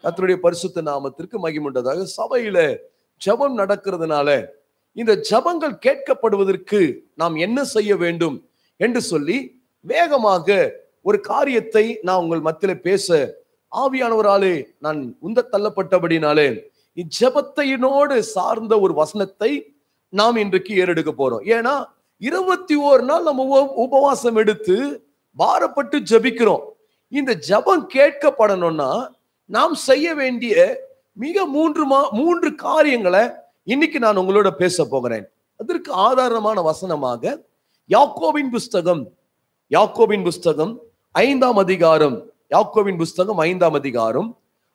கர்த்தருடைய பரிசுத்த நாமத்திற்கு மகிமுண்டதாக சபையில ஜெபம் நடக்கிறதுனால இந்த ஜெபங்கள் கேட்கப்படுவதற்கு நாம் என்ன செய்ய வேண்டும் என்று சொல்லி வேகமாக ஒரு காரியத்தை நான் உங்கள் மத்தியில பேச ஆவியானவராலே நான் உந்த தள்ளப்பட்டபடினாலே இச்செபத்தையினோடு சார்ந்த ஒரு வசனத்தை நாம் இன்றைக்கு ஏறெடுக்க போறோம் ஏன்னா இருபத்தி ஓரு நாள் நம்ம உப- உபவாசம் எடுத்து பாரப்பட்டு ஜெபிக்கிறோம் இந்த ஜெபம் கேட்கப்படணும்னா நாம் செய்ய வேண்டிய மிக மூன்று மா மூன்று காரியங்களை இன்னைக்கு நான் உங்களோட பேச போகிறேன் அதற்கு ஆதாரமான வசனமாக யாக்கோபின் புஸ்தகம் யாக்கோபின் புஸ்தகம் ஐந்தாம் அதிகாரம் யாக்கோபின் புஸ்தகம் ஐந்தாம் அதிகாரம்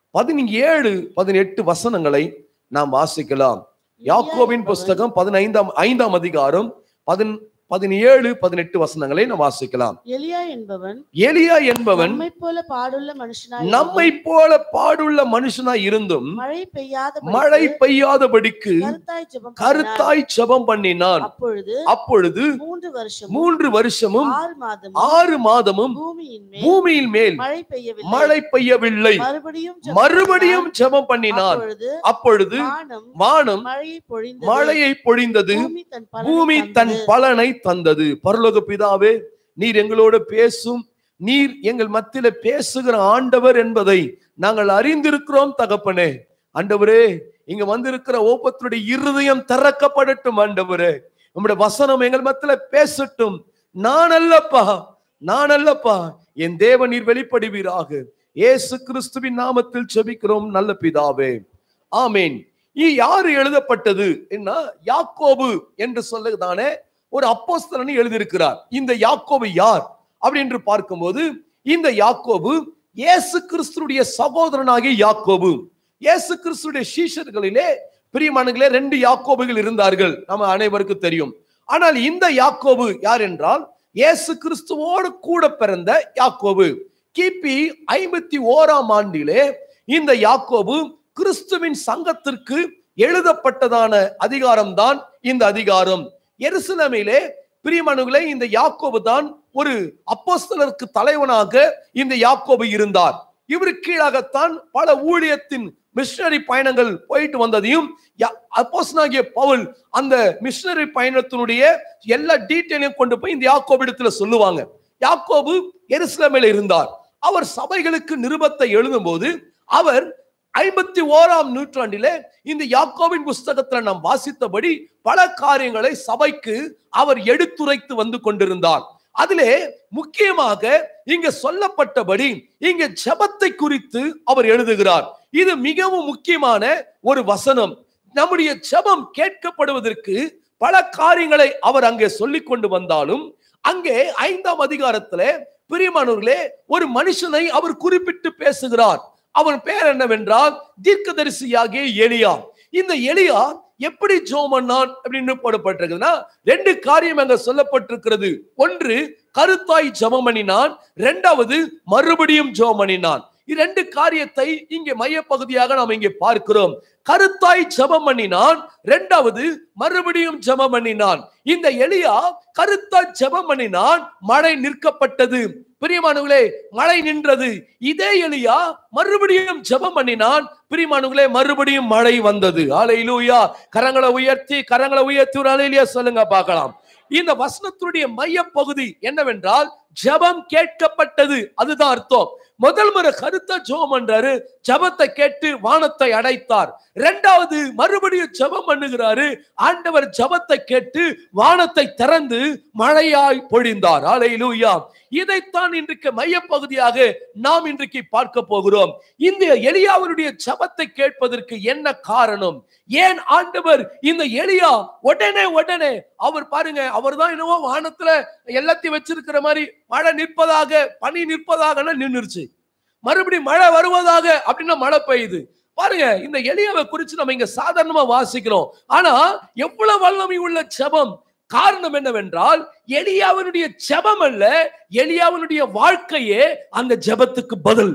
பதினேழு பதினெட்டு வசனங்களை நாம் வாசிக்கலாம் யாக்கோபின் புஸ்தகம் பதினைந்தாம் ஐந்தாம் அதிகாரம் பதின் பதினேழு பதினெட்டு வசனங்களை நாம் வாசிக்கலாம் எலியா என்பவன் எலியா என்பவன் நம்மை போல பாடுள்ள மனுஷனாய் நம்மை போல பாடுள்ள மனுஷனாய் இருந்தும் மழை பெய்யாத மழை பெய்யாதபடிக்கு கருத்தாய் ஜெபம் பண்ணினான். கருத்தாய் ஜெபம் பண்ணினான் அப்பொழுது அப்பொழுது மூன்று வருஷம் மூன்று வருஷமும் ஆறு மாதம் ஆறு மாதமும் பூமியின் மேல் பூமியில் மேல் மழை பெய்யவில்லை மழை பெய்யவில்லை மறுபடியும் ஜெபம் மறுபடியும் பண்ணினான். ஜெபம் பண்ணினான் அப்பொழுது அப்பொழுது வானம் வானம் மழையை பொழிந்தது மழையை பொழிந்தது பூமி தன் பலனை பூமி தன் தந்தது. பலனை தந்தது பரலோக பிதாவே நீர் எங்களோட பேசும் நீர் எங்கள் மத்தியில பேசுகிற ஆண்டவர் என்பதை நாங்கள் அறிந்திருக்கிறோம் தகப்பனே ஆண்டவரே இங்க வந்திருக்கிற ஓப்பத்துடைய இருதயம் திறக்கப்படட்டும் ஆண்டவரே நம்முடைய வசனம் எங்கள் மத்தியில பேசட்டும் நான் அல்லப்பா நான் அல்லப்பா என் தேவன் நீர் வெளிப்படுவீராக இயேசு கிறிஸ்துவின் நாமத்தில் செபிக்கிறோம் நல்ல பிதாவே ஆமேன் இ யாரு எழுதப்பட்டது என்ன யாக்கோபு என்று சொல்லுதானே ஒரு அப்போஸ்தலன் எழுதியிருக்கிறார் இந்த யாக்கோபு யார் அப்படி என்று பார்க்கும்போது இந்த யாக்கோபு இயேசு கிறிஸ்துடைய சகோதரனாகிய யாக்கோபு இயேசு கிறிஸ்துடைய சீஷர்களிலே பிரியமானங்களே ரெண்டு யாக்கோபுகள் இருந்தார்கள் நம்ம அனைவருக்கும் தெரியும் ஆனால் இந்த யாக்கோபு யார் என்றால் இயேசு கிறிஸ்துவோடு கூட பிறந்த யாக்கோபு கிபி ஐம்பத்தி ஓராம் ஆண்டிலே இந்த யாக்கோபு கிறிஸ்துவின் சங்கத்திற்கு எழுதப்பட்டதான அதிகாரம்தான் இந்த அதிகாரம் எருசலேமிலே பிரியமனுகளே இந்த யாக்கோபு தான் ஒரு அப்போஸ்தலருக்கு தலைவனாக இந்த யாக்கோபு இருந்தார் இவரு கீழாகத்தான் பல ஊழியத்தின் மிஷனரி பயணங்கள் போயிட்டு வந்ததையும் அப்போஸ்தலனாகிய பவுல் அந்த மிஷனரி பயணத்தினுடைய எல்லா டீட்டெயிலையும் கொண்டு போய் இந்த யாக்கோபு இடத்துல சொல்லுவாங்க யாக்கோபு எருசலேமில் இருந்தார் அவர் சபைகளுக்கு நிருபத்தை எழுதும்போது அவர் ஐம்பத்தி ஓராம் நூற்றாண்டிலே இந்த யாக்கோபின் புஸ்தகத்துல நாம் வாசித்தபடி பல காரியங்களை சபைக்கு அவர் எடுத்துரைத்து வந்து கொண்டிருந்தார் அதிலே முக்கியமாக இங்க சொல்லப்பட்டபடி இங்க ஜெபத்தை குறித்து அவர் எழுதுகிறார் இது மிகவும் முக்கியமான ஒரு வசனம் நம்முடைய ஜெபம் கேட்கப்படுவதற்கு பல காரியங்களை அவர் அங்கே சொல்லிக் கொண்டு வந்தாலும் அங்கே ஐந்தாம் அதிகாரத்துல பிரியமானவர்களே ஒரு மனுஷனை அவர் குறிப்பிட்டு பேசுகிறார் அவன் பேர் என்னவென்றால் தீர்க்கதரிசியாகிய எலியா இந்த எலியா எப்படி ஜோம் பண்ணான் அப்படின்னு போடப்பட்டிருக்குதுன்னா ரெண்டு காரியம் அங்க சொல்லப்பட்டிருக்கிறது ஒன்று கருத்தாய் ஜெபம் பண்ணினான் இரண்டாவது மறுபடியும் ஜெபம் பண்ணினான் இரண்டு காரியத்தை இங்கே மையப்பகுதியாக நாம் இங்கே பார்க்கிறோம் கருத்தாய் ஜெபம் பண்ணினான் இரண்டாவது மறுபடியும் ஜெபம் பண்ணினான் இந்த எலியா கருத்தாய் ஜெபம் பண்ணினான் மழை நிற்கப்பட்டது பிரியமானவர்களே மழை நின்றது இதே எலியா மறுபடியும் ஜெபம் பண்ணினான் பிரியமானவர்களே மறுபடியும் மழை வந்தது ஆலையிலூயா கரங்களை உயர்த்தி கரங்களை உயர்த்தி ஒரு அலையிலியா சொல்லுங்க பார்க்கலாம் இந்த வசனத்துடைய மைய பகுதி என்னவென்றால் ஜெபம் கேட்கப்பட்டது அதுதான் அர்த்தம் முதல் முறை கருத்த ஜெபம் பண்றாரு ஜெபத்தை கேட்டு வானத்தை அடைத்தார் இரண்டாவது மறுபடியும் ஜெபம் பண்ணுகிறாரு ஆண்டவர் ஜெபத்தை கேட்டு வானத்தை திறந்து மழையாய் பொழிந்தார் ஆலையிலூயா இதைத்தான் இன்றைக்கு மையப்பகுதியாக நாம் இன்றைக்கு பார்க்க போகிறோம் இந்த எலியாவினுடைய ஜெபத்தை கேட்பதற்கு என்ன காரணம் ஏன் ஆண்டவர் இந்த எலியா உடனே உடனே அவர் பாருங்க அவர் தான் என்னவோ வானத்துல எல்லாத்தையும் வச்சிருக்கிற மாதிரி மழை நிற்பதாக பனி நிற்பதாக நின்றுச்சு மறுபடியும் மழை வருவதாக அப்படின்னா மழை பெய்யுது பாருங்க இந்த எலியாவை குறித்து நம்ம இங்க சாதாரணமா வாசிக்கிறோம் ஆனா எவ்வளவு வல்லமை உள்ள ஜெபம் காரணம் என்னவென்றால் எலியாவினுடைய ஜெபம் அல்ல எலியாவினுடைய வாழ்க்கையே அந்த ஜெபத்துக்கு பதில்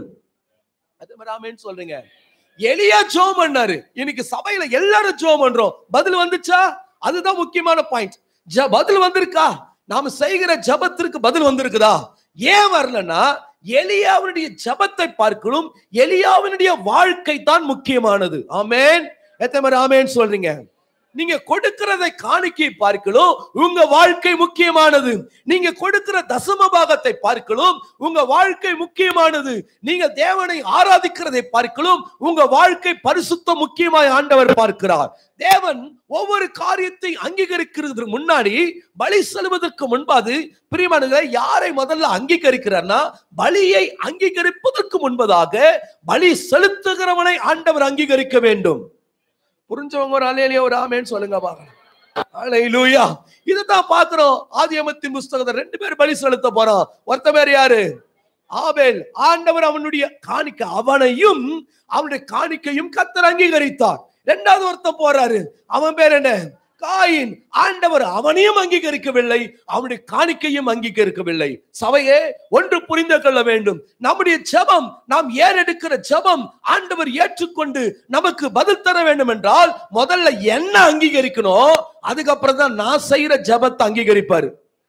அது வராமேன்னு சொல்றீங்க எலியா ஜோம் பண்ணாரு இன்னைக்கு சபையில எல்லாரும் ஜோம் பண்றோம் பதில் வந்துச்சா அதுதான் முக்கியமான பாயிண்ட் பதில் வந்திருக்கா நாம செய்கிற ஜபத்திற்கு பதில் வந்திருக்குதா ஏன் வரலன்னா எலியாவினுடைய ஜபத்தை பார்க்கணும் எலியாவினுடைய வாழ்க்கை தான் முக்கியமானது ஆமென் எத்தனை பேர் ஆமென் சொல்றீங்க நீங்க கொடுக்கிறதை காணிக்கை பார்க்கணும் உங்க வாழ்க்கை முக்கியமானது நீங்க கொடுக்கிற தசம பாகத்தை பார்க்கணும் உங்க வாழ்க்கை முக்கியமானது நீங்க தேவனை ஆராதிக்கிறதை பார்க்கணும் உங்க வாழ்க்கை பரிசுத்த முக்கியமாய் ஆண்டவர் பார்க்கிறார் தேவன் ஒவ்வொரு காரியத்தை அங்கீகரிக்கிறதுக்கு முன்னாடி பலி செலுவதற்கு முன்பாது பிரியமானங்களை யாரை முதல்ல அங்கீகரிக்கிறார்னா பலியை அங்கீகரிப்பதற்கு முன்பதாக பலி செலுத்துகிறவனை ஆண்டவர் அங்கீகரிக்க வேண்டும் புரிஞ்சவங்க ஒரு அலையிலேயே ஒரு ஆமேன்னு சொல்லுங்க பாக்கலாம் அலையிலூயா இதுதான் பாக்குறோம் ஆதியமத்தின் புஸ்தகத்தை ரெண்டு பேர் பலி செலுத்த போறான் ஒருத்த பேர் யாரு ஆபேல் ஆண்டவர் அவனுடைய காணிக்க அவனையும் அவனுடைய காணிக்கையும் கத்தர் அங்கீகரித்தார் ரெண்டாவது ஒருத்தன் போறாரு அவன் பேர் என்ன காயின் ஆண்டவர் அவனையும் அங்கீகரிக்கவில்லை அவனுடைய காணிக்கையும் அங்கீகரிக்கவில்லை சபையே ஒன்று புரிந்து கொள்ள வேண்டும் நம்முடைய ஜெபம் நாம் ஏறெடுக்கிற ஜெபம் ஆண்டவர் ஏற்றுக்கொண்டு நமக்கு பதில் தர வேண்டும் என்றால் முதல்ல என்ன அங்கீகரிக்கணும் அதுக்கப்புறம் தான் நான் செய்யற ஜெபத்தை அங்கீகரிப்பாரு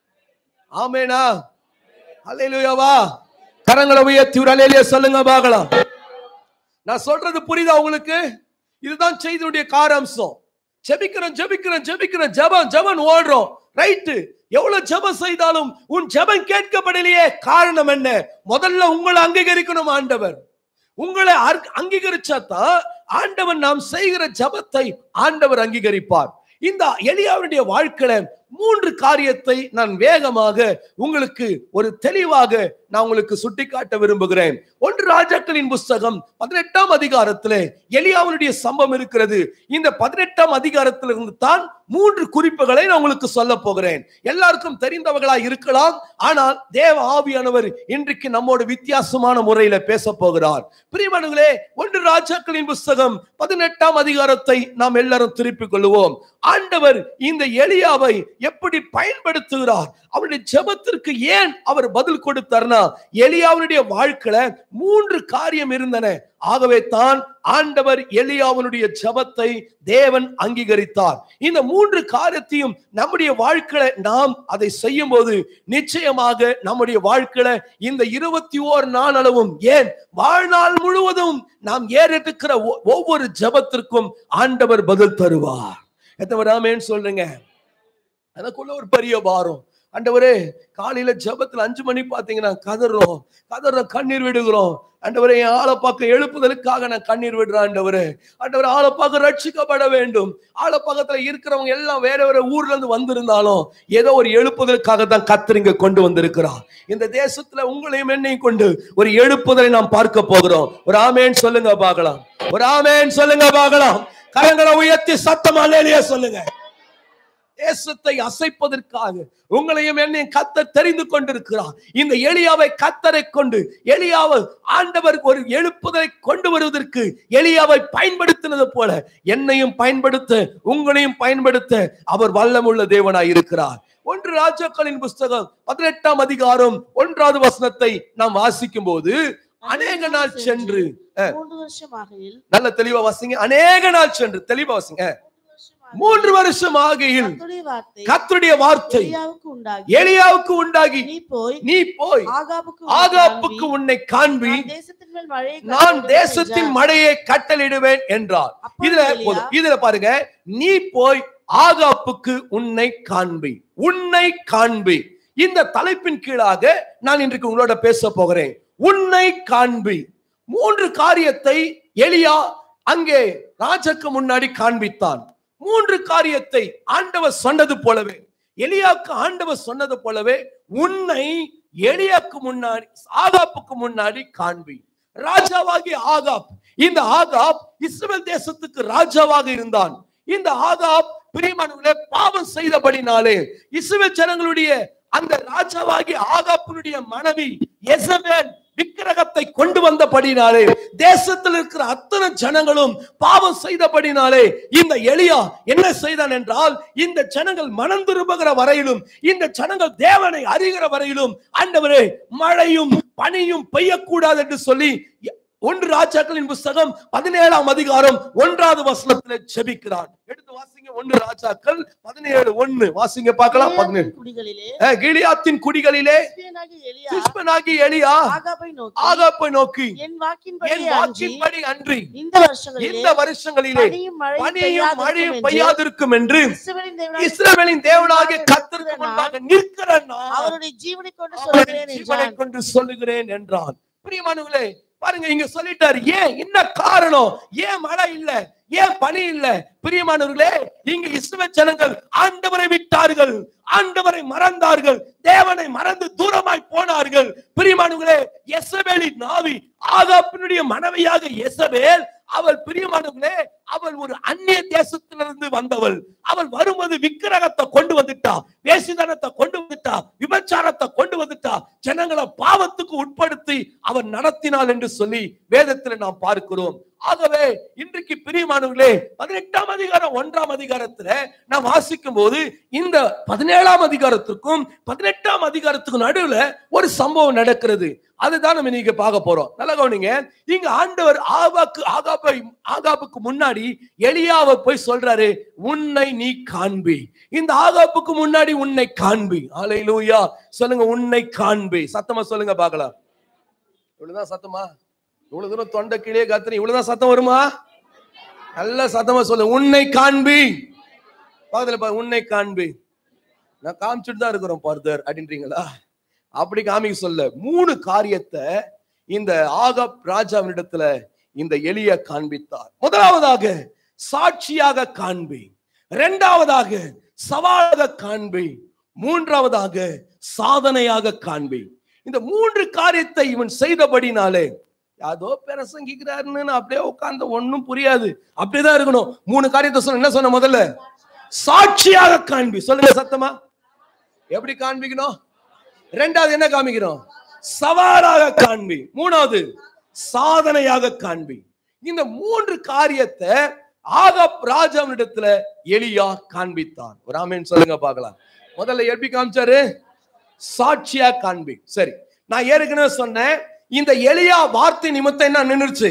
ஆமேனா அல்லேலூயாவா கரங்களை உயர்த்தி ஒரு அலையிலேயே சொல்லுங்க பார்க்கலாம் நான் சொல்றது புரியுதா உங்களுக்கு இதுதான் செய்தியுடைய காரம்சம் ஜெபிக்கிறோம் ஜெபிக்கிறோம் ஜெபிக்கிறோம் ஜெபம் ஜெபம் ஓடுறோம் ரைட்டு எவ்வளவு ஜெபம் செய்தாலும் உன் ஜெபம் கேட்கப்படலையே காரணம் என்ன முதல்ல உங்களை அங்கீகரிக்கணும் ஆண்டவர் உங்களை அர்- அங்கீகரிச்சாதான் ஆண்டவர் நாம் செய்கிற ஜெபத்தை ஆண்டவர் அங்கீகரிப்பார் இந்த எலியாவுடைய வாழ்க்கையில மூன்று காரியத்தை நான் வேகமாக உங்களுக்கு ஒரு தெளிவாக நான் உங்களுக்கு சுட்டிக்காட்ட விரும்புகிறேன் ஒன்று ராஜாக்களின் புஸ்தகம் பதினெட்டாம் அதிகாரத்திலே எலியாவுடைய சம்பவம் இருக்கிறது இந்த பதினெட்டாம் அதிகாரத்திலிருந்து தான் மூன்று குறிப்புகளை நான் உங்களுக்கு சொல்ல போகிறேன் எல்லாருக்கும் தெரிந்தவர்களா இருக்கலாம் ஆனால் தேவ ஆவியானவர் இன்றைக்கு நம்மோடு வித்தியாசமான முறையில பேச போகிறார் பிரியமானங்களே ஒன்று ராஜாக்களின் புஸ்தகம் பதினெட்டாம் அதிகாரத்தை நாம் எல்லாரும் திருப்பிக் கொள்வோம் ஆண்டவர் இந்த எலியாவை எப்படி பயன்படுத்துகிறார் அவருடைய ஜெபத்திற்கு ஏன் அவர் பதில் கொடுத்தார்னா எலியாவுடைய வாழ்க்கையில மூன்று காரியம் இருந்தன ஆகவே தான் ஆண்டவர் எலியாவனுடைய ஜெபத்தை தேவன் அங்கீகரித்தார் இந்த மூன்று காரியத்தையும் நம்முடைய வாழ்க்கையில நாம் அதை செய்யும் போது நிச்சயமாக நம்முடைய வாழ்க்கையில இந்த இருபத்தி ஓர் நாளளவும் ஏன் வாழ்நாள் முழுவதும் நாம் ஏறெடுக்கிற ஒ- ஒவ்வொரு ஜெபத்திற்கும் ஆண்டவர் பதில் தருவார் எத்தனை ராமேன்னு சொல்றீங்க எனக்குள்ள ஒரு பெரிய பாரம் ஆண்டவரே காலையில ஜெபத்துல அஞ்சு மணி பாத்தீங்கன்னா கதறோம் கதறோம் கண்ணீர் விடுகிறோம் ஆண்டவரே என் ஆளை பார்க்க எழுப்புதலுக்காக நான் கண்ணீர் விடுறேன் ஆண்டவரே ஆண்டவர் ஆளை பார்க்க ரட்சிக்கப்பட வேண்டும் ஆளை பக்கத்துல இருக்கிறவங்க எல்லாம் வேற வேற ஊர்ல இருந்து வந்திருந்தாலும் ஏதோ ஒரு எழுப்புதலுக்காக தான் கத்திரிங்க கொண்டு வந்திருக்கிறார் இந்த தேசத்துல உங்களையும் என்னையும் கொண்டு ஒரு எழுப்புதலை நாம் பார்க்க போகிறோம் ஒரு ஆமேன் சொல்லுங்க பார்க்கலாம் ஒரு ஆமேன் சொல்லுங்க பார்க்கலாம் கரங்களை உயர்த்தி சத்தம் அல்லையா சொல்லுங்க தேசத்தை அசைப்பதற்காக உங்களையும் என்னையும் கத்தர் தெரிந்து கொண்டிருக்கிறார் இந்த எலியாவை கத்தரை கொண்டு எலியாவை ஆண்டவர் ஒரு எழுப்புதலை கொண்டு வருவதற்கு எலியாவை பயன்படுத்தினது போல என்னையும் பயன்படுத்த உங்களையும் பயன்படுத்த அவர் வல்லமுள்ள தேவனாய் இருக்கிறார் ஒன்று ராஜாக்களின் புஸ்தகம் பதினெட்டாம் அதிகாரம் ஒன்றாவது வசனத்தை நாம் வாசிக்கும் போது அநேக நாள் சென்று மூன்று வருஷமாகையில் நல்ல தெளிவா வாசிங்க அநேக நாள் சென்று தெளிவா வாசிங்க மூன்று வருஷம் ஆகையில் கர்த்தருடைய வார்த்தை கர்த்தருடைய வார்த்தை எலியாவுக்கு உண்டாகி எலியாவுக்கு உண்டாகி நீ போய் நீ போய் ஆகாபுக்கு ஆகாப்புக்கு காண்பி. உன்னை காண்பி நான் தேசத்தின் மேல் மழையை நான் கட்டளையிடுவேன் தேசத்தின் என்றார். மழையை கட்டளிடுவேன் என்றார் அப்பொழுது இதுல எலியா, போதும். இதுல பாருங்க நீ போய் ஆகாப்புக்கு உன்னை காண்பி உன்னை காண்பி இந்த தலைப்பின் கீழாக நான் இன்றைக்கு உங்களோட பேச போகிறேன் உன்னை காண்பி மூன்று காரியத்தை எலியா அங்கே ராஜாக்கு முன்னாடி காண்பித்தான் மூன்று காரியத்தை ஆண்டவர் சொன்னது போலவே எலியாக்கு ஆண்டவர் சொன்னது போலவே உன்னை எலியாக்கு முன்னாடி ஆகாப்புக்கு முன்னாடி காண்பி ராஜாவாகிய ஆகாப் இந்த ஆகாப் இஸ்ரவேல் தேசத்துக்கு ராஜாவாக இருந்தான் இந்த ஆகாப் பிரியமானவர்களே பாவம் செய்தபடினாலே இஸ்ரவேல் ஜனங்களுடைய அந்த ராஜாவாகிய ஆகாப்பினுடைய மனைவி எசபேல் விக்கிரகத்தை கொண்டு வந்தபடினாலே தேசத்தில் இருக்கிற அத்தனை ஜனங்களும் பாவம் செய்தபடினாலே இந்த எலியா என்ன செய்தான் என்றால் இந்த ஜனங்கள் மனம் திரும்புகிற வரையிலும் இந்த ஜனங்கள் தேவனை அறிகிற வரையிலும் ஆண்டவரே மழையும் பனியும் பெய்யக்கூடாது என்று சொல்லி ஒன்று ராஜாக்களின் புஸ்தகம் பதினேழாம் அதிகாரம் ஒன்றாவது வசனத்தில் செபிக்கிறான் எடுத்து வாசிங்க ஒண்ணு ராஜாக்கள் பதினேழு ஒண்ணு வாசிங்க பார்க்கலாம் பதினேழு கிலியாத்தின் குடிகளிலே அஹ், கிலியாத்தின் குடிகளிலே கிஸ்பியனாகிய எலியா கிறிஸ்பனாகி எலியா ஆகாபை நோக்கி ஆகாப்பை நோக்கி என் வாக்கின்படி என் அன்றி வாக்கின்படி அன்றி இந்த வருஷங்களிலே இந்த வருஷங்களிலே பனியும் மழையும் பனியும் மழையும் பெய்யாதிருக்கும் என்று பெய்யாதிருக்கும் என்று இஸ்ரவேலின் தேவனாகிய இஸ்ரவேலின் தேவனாகிய கர்த்தருக்கு முன்பாக நிற்கிற நான் அவருடைய ஜீவனை கொண்டு அவருடைய சொல்கிறேன் ஜீவனை என்றான் கொண்டு சொல்லுகிறேன் என்றான் பிரியமானவர்களே பாருங்க இங்க சொல்லிட்டாரு ஏன் என்ன காரணம் ஏன் மழை இல்ல ஏன் பனி இல்ல பிரியமானவர்களே இங்க இஸ்ரவேல் ஜனங்கள் ஆண்டவரை விட்டார்கள் ஆண்டவரை மறந்தார்கள் தேவனை மறந்து தூரமாய் போனார்கள் பிரியமானவர்களே எசபேலின் நாவி ஆகாப்பினுடைய மனைவியாக எசபேல் அவள் பிரியமானவர்களே அவள் ஒரு அந்நிய தேசத்திலிருந்து வந்தவள் அவள் வரும்போது விக்கிரகத்தை கொண்டு வந்துட்டா வேசிதனத்தை கொண்டு வந்துட்டா விபச்சாரத்தை கொண்டு வந்துட்டா ஜனங்களை பாவத்துக்கு உட்படுத்தி அவன் நடத்தினாள் என்று சொல்லி வேதத்தில் நாம் பார்க்கிறோம் ஆகவே இன்றைக்கு பிரியமானவர்களே பதினெட்டாம் அதிகாரம் ஒன்றாம் அதிகாரத்துல நாம் வாசிக்கும் போது இந்த பதினேழாம் அதிகாரத்துக்கும் பதினெட்டாம் அதிகாரத்துக்கும் நடுவுல ஒரு சம்பவம் நடக்கிறது அதுதான் நம்ம இன்னைக்கு பார்க்க போறோம் நல்ல கவனிங்க இங்க ஆண்டவர் ஆகாக்கு ஆகாப்பை ஆகாப்புக்கு முன்னாடி எலியாவை போய் சொல்றாரு உன்னை நீ காண்பி இந்த ஆகாப்புக்கு முன்னாடி உன்னை காண்பி ஆலையிலூயா சொல்லுங்க உன்னை காண்பி சத்தமா சொல்லுங்க பார்க்கலாம் இவ்வளவுதான் சத்தமா இவ்வளவு தூரம் தொண்டை கீழே கத்துறீங்க இவ்வளவுதான் சத்தம் வருமா நல்ல சத்தமா சொல்லு உன்னை காண்பி பக்கத்துல பாரு உன்னை காண்பி நான் காமிச்சுட்டு தான் இருக்கிறோம் பர்தர் அப்படின்றீங்களா அப்படி காமிக்க சொல்ல மூணு காரியத்தை இந்த ஆகாப் ராஜாவினிடத்துல இந்த எலிய காண்பித்தார் முதலாவதாக சாட்சியாக காண்பி இரண்டாவதாக சவாலாக காண்பி மூன்றாவதாக சாதனையாக காண்பி இந்த மூன்று காரியத்தை இவன் செய்தபடினாலே யாதோ பிரசங்கிக்கிறாருன்னு அப்படியே உட்கார்ந்து ஒண்ணும் புரியாது அப்படிதான் இருக்கணும் மூணு காரியத்தை சொன்ன என்ன சொன்ன முதல்ல சாட்சியாக காண்பி சொல்லுங்க சத்தமா எப்படி காண்பிக்கணும் ரெண்டாவது என்ன காமிக்கிறோம் சவாலாக காண்பி மூணாவது சாதனையாக காண்பி இந்த மூன்று காரியத்தை ஆகாப் ராஜாவினிடத்துல எலியா காண்பித்தான் ஒரு ஆமேன் சொல்லுங்க பார்க்கலாம் முதல்ல எப்படி காமிச்சாரு சாட்சியா காண்பி சரி நான் ஏற்கனவே சொன்னேன் இந்த எலியா வார்த்தை நிமித்தம் என்ன நின்றுச்சு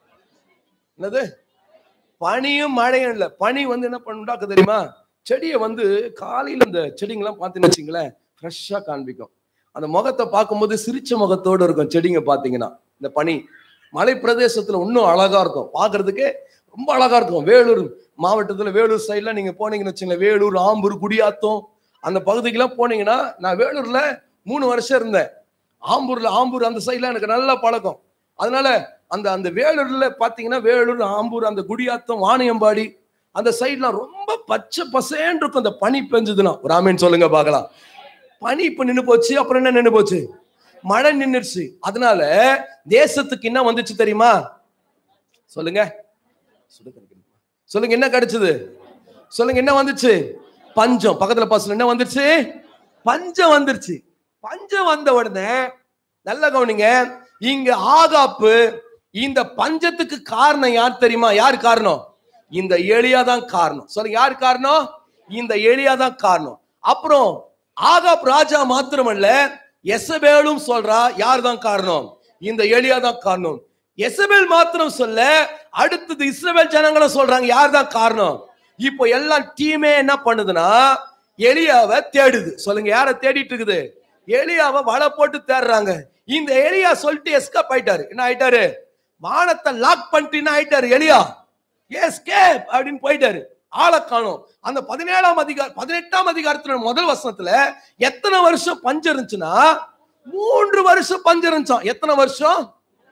என்னது பனியும் மழையும் இல்ல பனி வந்து என்ன பண்ணுடாக்க தெரியுமா செடியை வந்து காலையில இந்த செடிங்கெல்லாம் பார்த்தீங்கன்னு வச்சுங்களேன் ஃப்ரெஷ்ஷா காண்பிக்கும் அந்த முகத்தை பார்க்கும்போது சிரிச்ச முகத்தோடு இருக்கும் செடிங்க பார்த்தீங்கன்னா இந்த பனி மலை பிரதேசத்துல இன்னும் அழகா இருக்கும் பார்க்கிறதுக்கே ரொம்ப அழகா இருக்கும் வேலூர் மாவட்டத்துல வேலூர் சைட்ல நீங்க போனீங்கன்னு வச்சுங்களேன் வேலூர் ஆம்பூர் குடியாத்தம் அந்த பகுதிக்கெல்லாம் போனீங்கன்னா நான் வேலூர்ல மூணு வருஷம் இருந்தேன் ஆம்பூர்ல ஆம்பூர் அந்த சைட்ல எனக்கு நல்ல பழக்கம் அதனால அந்த அந்த வேலூர்ல பாத்தீங்கன்னா வேலூர் ஆம்பூர் அந்த குடியாத்தம் வாணியம்பாடி அந்த சைட்லாம் ரொம்ப பச்சை பசேன்னு இருக்கும் அந்த பனி பெஞ்சதுன்னா ஒரு ஆமீன் சொல்லுங்க பார்க்கலாம் பனி இப்ப நின்னு போச்சு அப்புறம் என்ன நின்னு போச்சு மழை நின்னுருச்சு அதனால தேசத்துக்கு என்ன வந்துச்சு தெரியுமா சொல்லுங்க சுடு தண்ணி கிடைக்குமா? சொல்லுங்க என்ன கிடைச்சது சொல்லுங்க என்ன வந்துச்சு பஞ்சம் பக்கத்துல பசங்க என்ன வந்துருச்சு பஞ்சம் வந்துருச்சு பஞ்சம் வந்த உடனே நல்ல கவனிங்க இங்க ஆகாப்பு இந்த பஞ்சத்துக்கு காரணம் யார் தெரியுமா யார் காரணம் இந்த எலியா தான் காரணம் சொல்லுங்க யார் காரணம் இந்த எலியா தான் காரணம் அப்புறம் ஆகாப் ராஜா மாத்திரமல்ல எசபேலும் சொல்றா யார் தான் காரணம் இந்த எலியா தான் காரணம் எசபேல் மாத்திரம் சொல்ல அடுத்தது இஸ்ரவேல் ஜனங்களும் சொல்றாங்க யார் தான் காரணம் இப்போ எல்லாம் டீமே என்ன பண்ணுதுன்னா எலியாவை தேடுது சொல்லுங்க யாரை தேடிட்டு இருக்குது எலியாவை வலை போட்டு தேடுறாங்க இந்த எலியா சொல்லிட்டு எஸ்கேப் ஆயிட்டாரு என்ன ஆயிட்டாரு வானத்தை லாக் பண்ணிட்டு என்ன ஆயிட்டாரு எலியா எஸ்கேப் அப்படின்னு போயிட்டாரு ஆளை காணும் அந்த பதினேழாம் அதிகார பதினெட்டாம் அதிகாரத்துல முதல் வருஷத்துல எத்தனை வருஷம் பஞ்சம் இருந்துச்சுன்னா மூன்று வருஷம் பஞ்சம் இருந்துச்சாம் எத்தனை வருஷம்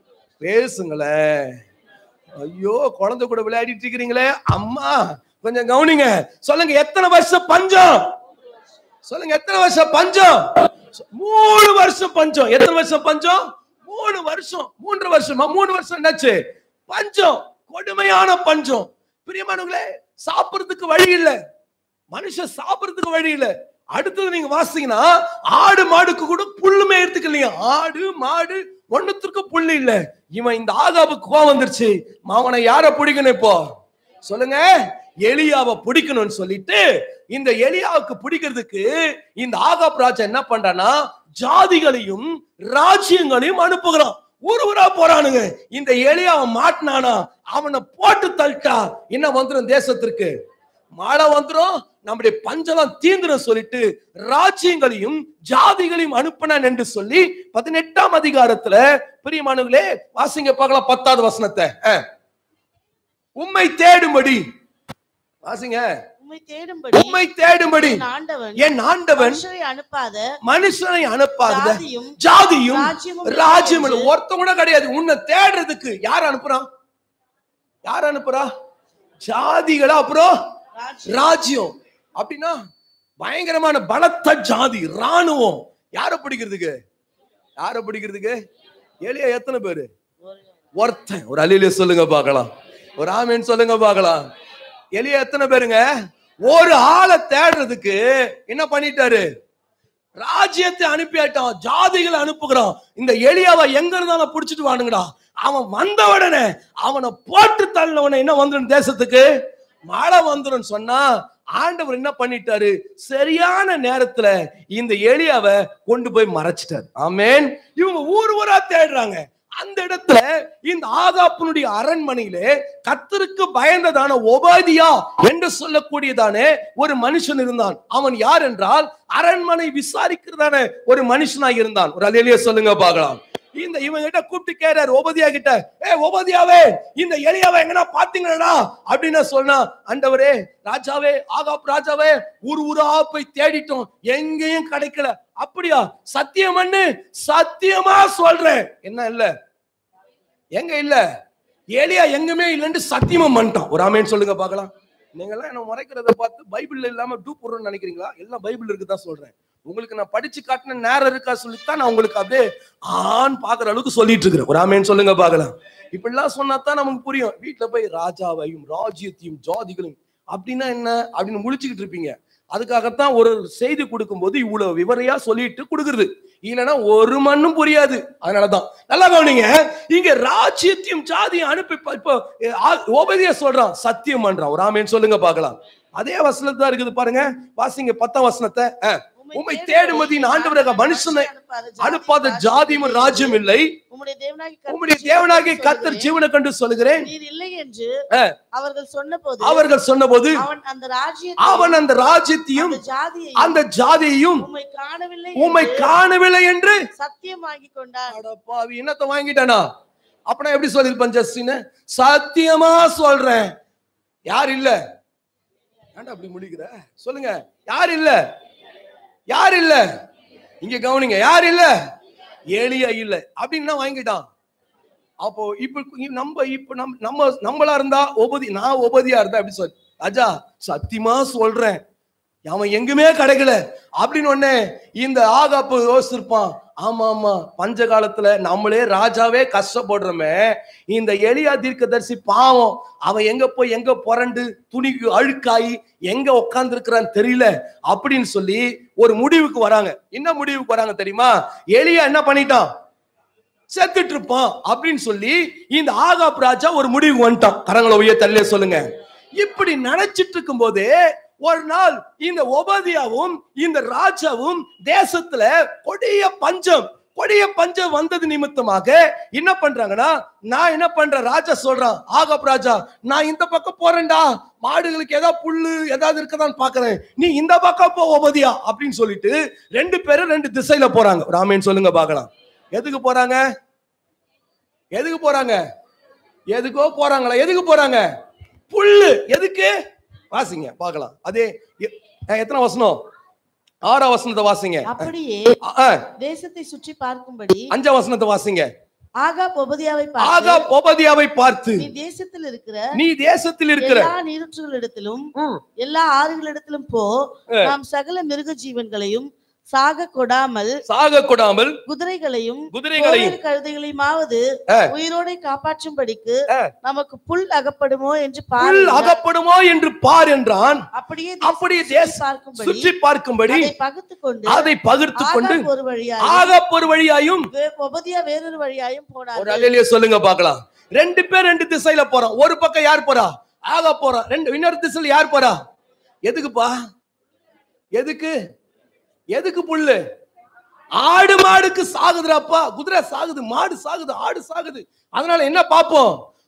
பேசுங்களேன் ஐயோ குழந்தை கூட விளையாடிட்டு இருக்கிறீங்களே அம்மா கொஞ்சம் கவனிங்க சொல்லுங்க எத்தனை வருஷம் பஞ்சம் சொல்லுங்க எத்தனை வருஷம் பஞ்சம் மூணு வருஷம் பஞ்சம் எத்தனை வருஷம் பஞ்சம் மூணு வருஷம் மூன்று வருஷமா மூணு வருஷம் என்னாச்சு பஞ்சம் கொடுமையான பஞ்சம் பிரியமானவங்களே சாப்பிடுறதுக்கு வழி இல்ல மனுஷன் சாப்பிடுறதுக்கு வழி இல்ல அடுத்தது நீங்க வாசிங்கன்னா ஆடு மாடுக்கு கூட புல்லு மேயறதுக்கு இல்லையா ஆடு மாடு ஒண்ணுத்திற்கு புல்லு இல்ல இவன் இந்த ஆகாவுக்கு கோவம் வந்துருச்சு அவனை யார பிடிக்கணும் இப்போ சொல்லுங்க எலியாவை பிடிக்கணும்னு சொல்லிட்டு இந்த எலியாவுக்கு பிடிக்கிறதுக்கு இந்த ஆகாப் ராஜா என்ன பண்றானா ஜாதிகளையும் ராஜ்யங்களையும் அனுப்புகிறான் ஊர் ஊரா போறானுங்க இந்த எலியாவை மாட்டினானா அவனை போட்டு தள்ளிட்டா என்ன வந்துடும் தேசத்திற்கு மழை வந்துரும் நம்முடைய பஞ்செல்லாம் தீந்துரும் சொல்லிட்டு ராஜ்யங்களையும் ஜாதிகளையும் அனுப்பினான் என்று சொல்லி பதினெட்டாம் அதிகாரத்துல பிரியமானவர்களே வாசிங்க பார்க்கலாம் பத்தாவது வசனத்தை அஹ். உம்மை தேடும்படி வாசிங்க உம்மை தேடும்படி உம்மை தேடும்படி என் ஆண்டவன் என் ஆண்டவன் மனுஷரை அனுப்பாத மனுஷனை அனுப்பாத ஜாதியும் ஜாதியும் ராஜ்யமும் ராஜ்யம் இல்லை ஒருத்த கூட கிடையாது உன்னை தேடுறதுக்கு யார் அனுப்புறான் யார் அனுப்புறா ஜாதிகளா அப்புறம் ராஜ்யம் ராஜ்யம் அப்படின்னா பயங்கரமான பலத்த ஜாதி ராணுவம் யார பிடிக்கிறதுக்கு யார பிடிக்கிறதுக்கு எளிய எத்தனை பேரு ஒருத்தன் ஒரு அலிலிய சொல்லுங்க பார்க்கலாம் ஒரு ஆமீன் சொல்லுங்க பார்க்கலாம் எளிய எத்தனை பேருங்க ஒரு ஆளை தேடுறதுக்கு என்ன பண்ணிட்டாரு ராஜ்யத்தை அனுப்பியாட்டான் ஜாதிகளை அனுப்புகிறான் இந்த எளியாவை எங்க இருந்தாலும் புடிச்சிட்டு வானுங்கடா அவன் வந்த உடனே அவனை போட்டு தள்ளினவனை என்ன வந்துடும் தேசத்துக்கு மழை வந்துடும் சொன்னா ஆண்டவர் என்ன பண்ணிட்டாரு சரியான நேரத்துல இந்த எளியாவை கொண்டு போய் மறைச்சிட்டாரு ஆமென் இவங்க ஊர் ஊரா தேடுறாங்க அந்த இடத்துல இந்த ஆகாப்புனுடைய அரண்மனையிலே கத்தருக்கு பயந்ததான ஒபாதியா என்று சொல்லக்கூடியதான ஒரு மனுஷன் இருந்தான் அவன் யார் என்றால் அரண்மனை விசாரிக்கிறதான ஒரு மனுஷனாய் இருந்தான் ஒரு அலையிலேயே சொல்லுங்க பார்க்கலாம் இந்த இவன் கிட்ட கூப்பிட்டு கேறாரு ஒபதியா கிட்ட ஏ ஒபதியாவே இந்த எளியாவை எங்கனா பாத்தீங்களா அப்படின்னு சொன்னா ஆண்டவரே ராஜாவே ஆகாப் ராஜாவே ஊர் ஊரா போய் தேடிட்டோம் எங்கேயும் கிடைக்கல அப்படியா சத்தியம் பண்ணு சத்தியமா சொல்றேன் என்ன இல்ல எங்க இல்ல ஏலியா எங்குமே இல்லைன்னு சத்தியமா பண்ணிட்டான் ஒரு ஆமேன்னு சொல்லுங்க பார்க்கலாம் நீங்க எல்லாம் என்ன முறைக்கிறத பார்த்து பைபிள்ல இல்லாம டூ போடுறோம்னு நினைக்கிறீங்களா எல்லாம் பைபிள் இருக்குதான் சொல்றேன் உங்களுக்கு நான் படிச்சு காட்டின நேரம் இருக்கா சொல்லித்தான் நான் உங்களுக்கு அப்படியே ஆண் பாக்குற அளவுக்கு சொல்லிட்டு இருக்கிறேன் ஒரு ஆமேன்னு சொல்லுங்க பார்க்கலாம் இப்படிலாம் சொன்னா தான் நமக்கு புரியும் வீட்டுல போய் ராஜாவையும் ராஜ்யத்தையும் ஜாதிகளையும் அப்படின்னா என்ன அப்படின்னு முழிச்சுக்கிட்டு இருப்பீங்க அதுக்காகத்தான் ஒரு செய்தி கொடுக்கும்போது இவ்வளவு விவரையா சொல்லிட்டு கொடுக்குறது இல்லைன்னா ஒரு மண்ணும் புரியாது அதனாலதான் நல்லா கவனிங்க இங்க ராஜ்யத்தையும் ஜாதியும் அனுப்பி இப்ப- இப்போ ஓபதியா சொல்றான் சத்தியம் பண்றான் ஒரு ஆமேன்னு சொல்லுங்க பார்க்கலாம் அதே வசனத்துல தான் இருக்குது பாருங்க வாசிங்க பத்தாம் வசனத்தை அஹ். உம்மை தேடுமதியின் ஆண்டவராக மனுஷனை அனுப்பாத ஜாதியும் ராஜ்யம் இல்லை உம்முடைய தேவனாகி உம்முடைய தேவனாகிய கத்தர் ஜீவனை கண்டு சொல்லுகிறேன் நீர் இல்லை என்று ஆ. அவர்கள் சொன்னபோது அவர்கள் சொன்னபோது அவன் அந்த ராஜ்யத்தை அவன் அந்த ராஜ்யத்தையும் அந்த ஜாதியை அந்த ஜாதியையும் உம்மை காணவில்லை உம்மை என்று காணவில்லை என்று சத்தியம் வாங்கி கொண்டான் அடப்பாவி என்னத்த வாங்கிட்டானா அப்பனா எப்படி சொல்லிருப்பான் ஜஸ்டின் சத்தியமா சொல்றேன் யார் இல்ல ஏன்டா அப்படி முடிக்கிற சொல்லுங்க யார் இல்ல யார் இல்ல இங்க கவனிங்க யார் இல்ல ஏலியா இல்ல அப்படின்னு தான் வாங்கிட்டான் அப்போ இப்ப இ- நம்ம இப்ப நம் நம்ம நம்மளா இருந்தா உபதி நான் உபதியா இருந்தா எப்படி சொல் ராஜா சத்தியமா சொல்றேன் அவன் எங்குமே கிடைக்கல அப்படின்னு உடனே இந்த ஆகாப்பு யோசிச்சிருப்பான் ஆமா ஆமா பஞ்ச காலத்துல நம்மளே ராஜாவே கஷ்டப்படுறோமே இந்த எளியா தீர்க்கதரிசி பாவம் அவன் எங்க போய் எங்க புரண்டு துணிக்கு அழுக்காயி எங்க உட்கார்ந்து இருக்கிறான்னு தெரியல அப்படின்னு சொல்லி ஒரு முடிவுக்கு வராங்க என்ன முடிவுக்கு வராங்க தெரியுமா எலியா என்ன பண்ணிட்டான் செத்துட்டு இருப்பான் அப்படின்னு சொல்லி இந்த ஆகாப் ராஜா ஒரு முடிவுக்கு வந்துட்டான் கரங்களை உய தள்ளிய சொல்லுங்க இப்படி நினைச்சிட்டு இருக்கும் போதே ஒரு நாள் இந்த ஒபதியாவும் இந்த ராஜாவும் தேசத்துல கொடிய பஞ்சம் கொடிய பஞ்சம் வந்தது நிமித்தமாக என்ன பண்றாங்கன்னா நான் என்ன பண்றேன் ராஜா சொல்றான் ஆகாப் ராஜா நான் இந்த பக்கம் போறேன்டா மாடுகளுக்கு ஏதாவது புல்லு ஏதாவது இருக்கதான்னு பாக்குறேன் நீ இந்த பக்கம் போ ஒபதியா அப்படின்னு சொல்லிட்டு ரெண்டு பேரும் ரெண்டு திசையில போறாங்க ராமேன் சொல்லுங்க பார்க்கலாம் எதுக்கு போறாங்க எதுக்கு போறாங்க எதுக்கோ போறாங்களா எதுக்கு போறாங்க புல்லு எதுக்கு வாசிங்க பார்க்கலாம் அதே எ- அஹ், எத்தனை வசனம் ஆறாம் வசனத்தை வாசிங்க அப்படியே அ- அஹ், தேசத்தை சுற்றி பார்க்கும்படி அஞ்சாம் வசனத்தை வாசிங்க ஆகா பொபதியாவை ஆகா பார்த்து போபதியாவை பார்த்து நீ தேசத்தில் இருக்கிற நீ தேசத்தில் இருக்கிற எல்லா நீரூற்றுகளிடத்திலும் ம், எல்லா ஆறுகளிடத்திலும் போ நாம் சகல மிருக ஜீவன்களையும் சாக கொடாமல் சாக கொடாமல் குதிரைகளையும் குதிரைகளையும் கோவேறு கழுதைகளையுமாவது ஆ. உயிரோடை காப்பாற்றும்படிக்கு ஆ. நமக்கு புல் அகப்படுமோ என்று புல் பாருங்கள் அகப்படுமோ என்று பார் என்றான் அப்படியே அப்படியே தேசத்தை தேச- சுற்றி பார்க்கும்படி சுற்றி பார்க்கும்படி அதை பகுத்து கொண்டு அதை பகிர்த்து கொண்டு ஆகாப் ஒரு வழியாயும் ஆகப் ஒரு வழியாயும் வே- ஒபதியா வேறொரு வழியாயும் ஒரு போனார்கள் அலையிலேயே சொல்லுங்க பார்க்கலாம் ரெண்டு பேர் ரெண்டு திசையில போறோம் ஒரு பக்கம் யார் போறா ஆகா போறான் ரெண்டு இன்னொரு திசையில யார் போறா எதுக்குப்பா எதுக்கு எதுக்கு புல்லு ஆடு மாடுக்கு சாகுதுடாப்பா குதிரை சாகுது மாடு சாகுது ஆடு சாகுது அதனால என்ன பார்ப்போம்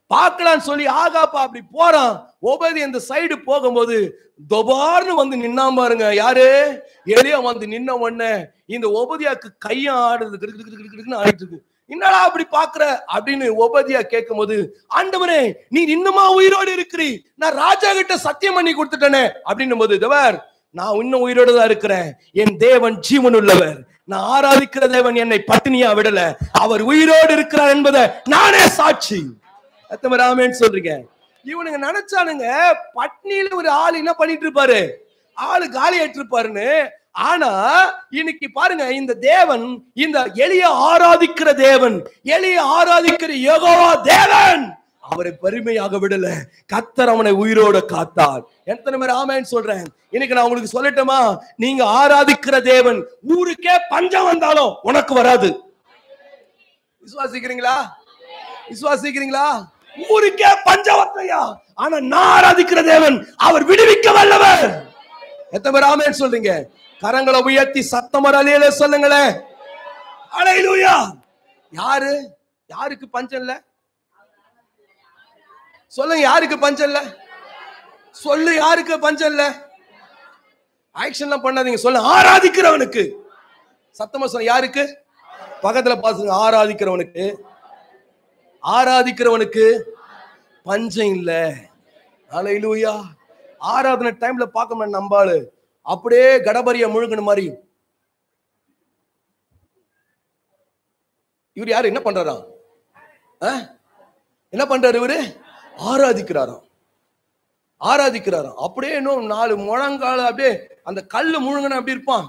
பார்க்கலாம்னு சொல்லி ஆகாப்பா அப்படி போறான் ஒபதி அந்த சைடு போகும்போது தொபார்னு வந்து நின்னாம பாருங்க யாரு எலியா வந்து நின்ன உடனே இந்த ஒபதியாக்கு கையும் ஆடுது கிடு கிடு கிடு கிடு கிடுன்னு ஆடிட்டு இருக்கு என்னடா அப்படி பாக்குற அப்படின்னு ஒபதியா கேட்கும்போது ஆண்டவரே நீ இன்னுமா உயிரோடு இருக்கிறீ நான் ராஜா கிட்ட சத்தியம் பண்ணி கொடுத்துட்டேனே அப்படின்னும் போது தேவர் நான் இன்னும் உயிரோடு தான் இருக்கிறேன் என் தேவன் ஜீவன் உள்ளவர் நான் ஆராதிக்கிற தேவன் என்னை பட்டினியா விடல அவர் உயிரோடு இருக்கிறார் என்பதை நானே சாட்சி எத்தனை ராமேன்னு சொல்றீங்க இவனுங்க நினைச்சானுங்க பட்னியில ஒரு ஆள் என்ன பண்ணிட்டு இருப்பாரு ஆளு காலி ஆயிட்டு இருப்பாருன்னு ஆனா இன்னைக்கு பாருங்க இந்த தேவன் இந்த எளிய ஆராதிக்கிற தேவன் எளிய ஆராதிக்கிற யெகோவா தேவன் அவரை பெருமையாக விடல கத்தர் அவனை உயிரோட காத்தார் எத்தனை பேர் ஆமேன்னு சொல்றேன் இன்னைக்கு நான் உங்களுக்கு சொல்லட்டுமா நீங்க ஆராதிக்கிற தேவன் ஊருக்கே பஞ்சம் வந்தாலும் உனக்கு வராது விசுவாசிக்கிறீங்களா விசுவாசிக்கிறீங்களா ஊருக்கே பஞ்சம் வரலையா ஆனா நான் ஆராதிக்கிற தேவன் அவர் விடுவிக்க வல்லவர் எத்தனை பேர் ஆமேன்னு சொல்றீங்க கரங்களை உயர்த்தி சத்தமர அலையில சொல்லுங்களேன் அலையிலூயா யாரு யாருக்கு பஞ்சம் இல்ல சொல்லுங்க யாருக்கு பஞ்சம் இல்ல சொல்லு யாருக்கு பஞ்சம் இல்ல ஆக்ஷன்லாம் பண்ணாதீங்க சொல்லு ஆராதிக்கிறவனுக்கு சத்தமா சொல்ல யாருக்கு பக்கத்துல பாசுங்க ஆராதிக்கிறவனுக்கு ஆராதிக்கிறவனுக்கு பஞ்சம் இல்ல அலையிலூயா ஆராதனை டைம்ல பார்க்க முடியும் நம்பாளு அப்படியே கடபரிய முழுங்கின மாதிரி இவர் யாரு என்ன பண்றாராம் ஆ? என்ன பண்றாரு இவரு ஆராதிக்கிறாராம் ஆராதிக்கிறாராம் அப்படியே இன்னும் நாலு முழங்கால அப்படியே அந்த கல்லு முழுங்கின அப்படி இருப்பான்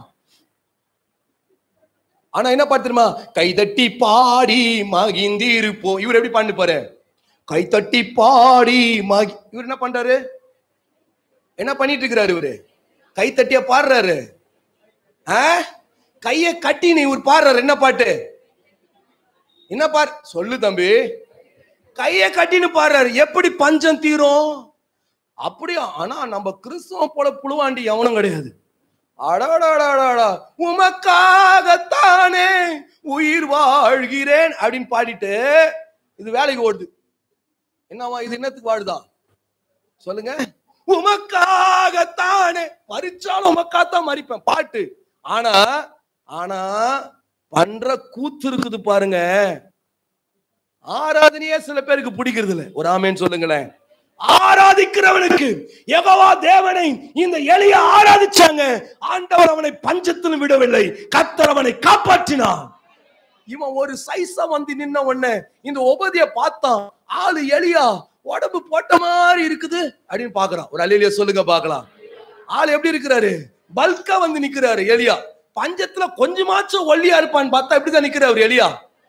ஆனா என்ன பார்த்துருமா கைதட்டி பாடி மகிழ்ந்து இருப்போம் இவர் எப்படி பாண்டு பாரு கைதட்டி பாடி மகி இவர் என்ன பண்றாரு என்ன பண்ணிட்டு இருக்கிறாரு இவரு கை தட்டிய பாடுறாரு ஆ? கைய கட்டி நீ இவர் பாடுறாரு என்ன பாட்டு என்ன பார் சொல்லு தம்பி கைய கட்டின்னு பாடுறாரு எப்படி பஞ்சம் தீரும் அப்படியா ஆனா நம்ம கிறிஸ்தவம் போல புழுவாண்டி எவனும் கிடையாது அடாடாடாடாடா உமக்காகத்தானே உயிர் வாழ்கிறேன் அப்படின்னு பாடிட்டு இது வேலைக்கு ஓடுது என்னவா இது என்னத்துக்கு வாழுதான் சொல்லுங்க உமக்காகத்தானே மறிச்சாலும் உமக்காத்தான் மறிப்பேன் பாட்டு ஆனா ஆனா பண்ற கூத்து இருக்குது பாருங்க ஆராதனையே சில பேருக்கு பிடிக்கிறது இல்ல ஒரு ஆமேன்னு சொல்லுங்களேன் ஆராதிக்கிறவனுக்கு யெகோவா தேவனை இந்த எளிய ஆராதிச்சாங்க ஆண்டவர் அவனை பஞ்சத்திலும் விடவில்லை கத்தர் அவனை காப்பாற்றினான் இவன் ஒரு சைஸா வந்து நின்ன உடனே இந்த உபதிய பார்த்தான் ஆளு எலியா உடம்பு போட்ட மாதிரி இருக்குது அப்படின்னு பாக்குறான் ஒரு அலையிலிய சொல்லுங்க பார்க்கலாம் ஆள் எப்படி இருக்கிறாரு பல்கா வந்து நிக்கிறாரு எலியா பஞ்சத்துல கொஞ்சமாச்சும் ஒல்லியா இருப்பான்னு பார்த்தா இப்படிதான் நிக்கிறாரு எலியா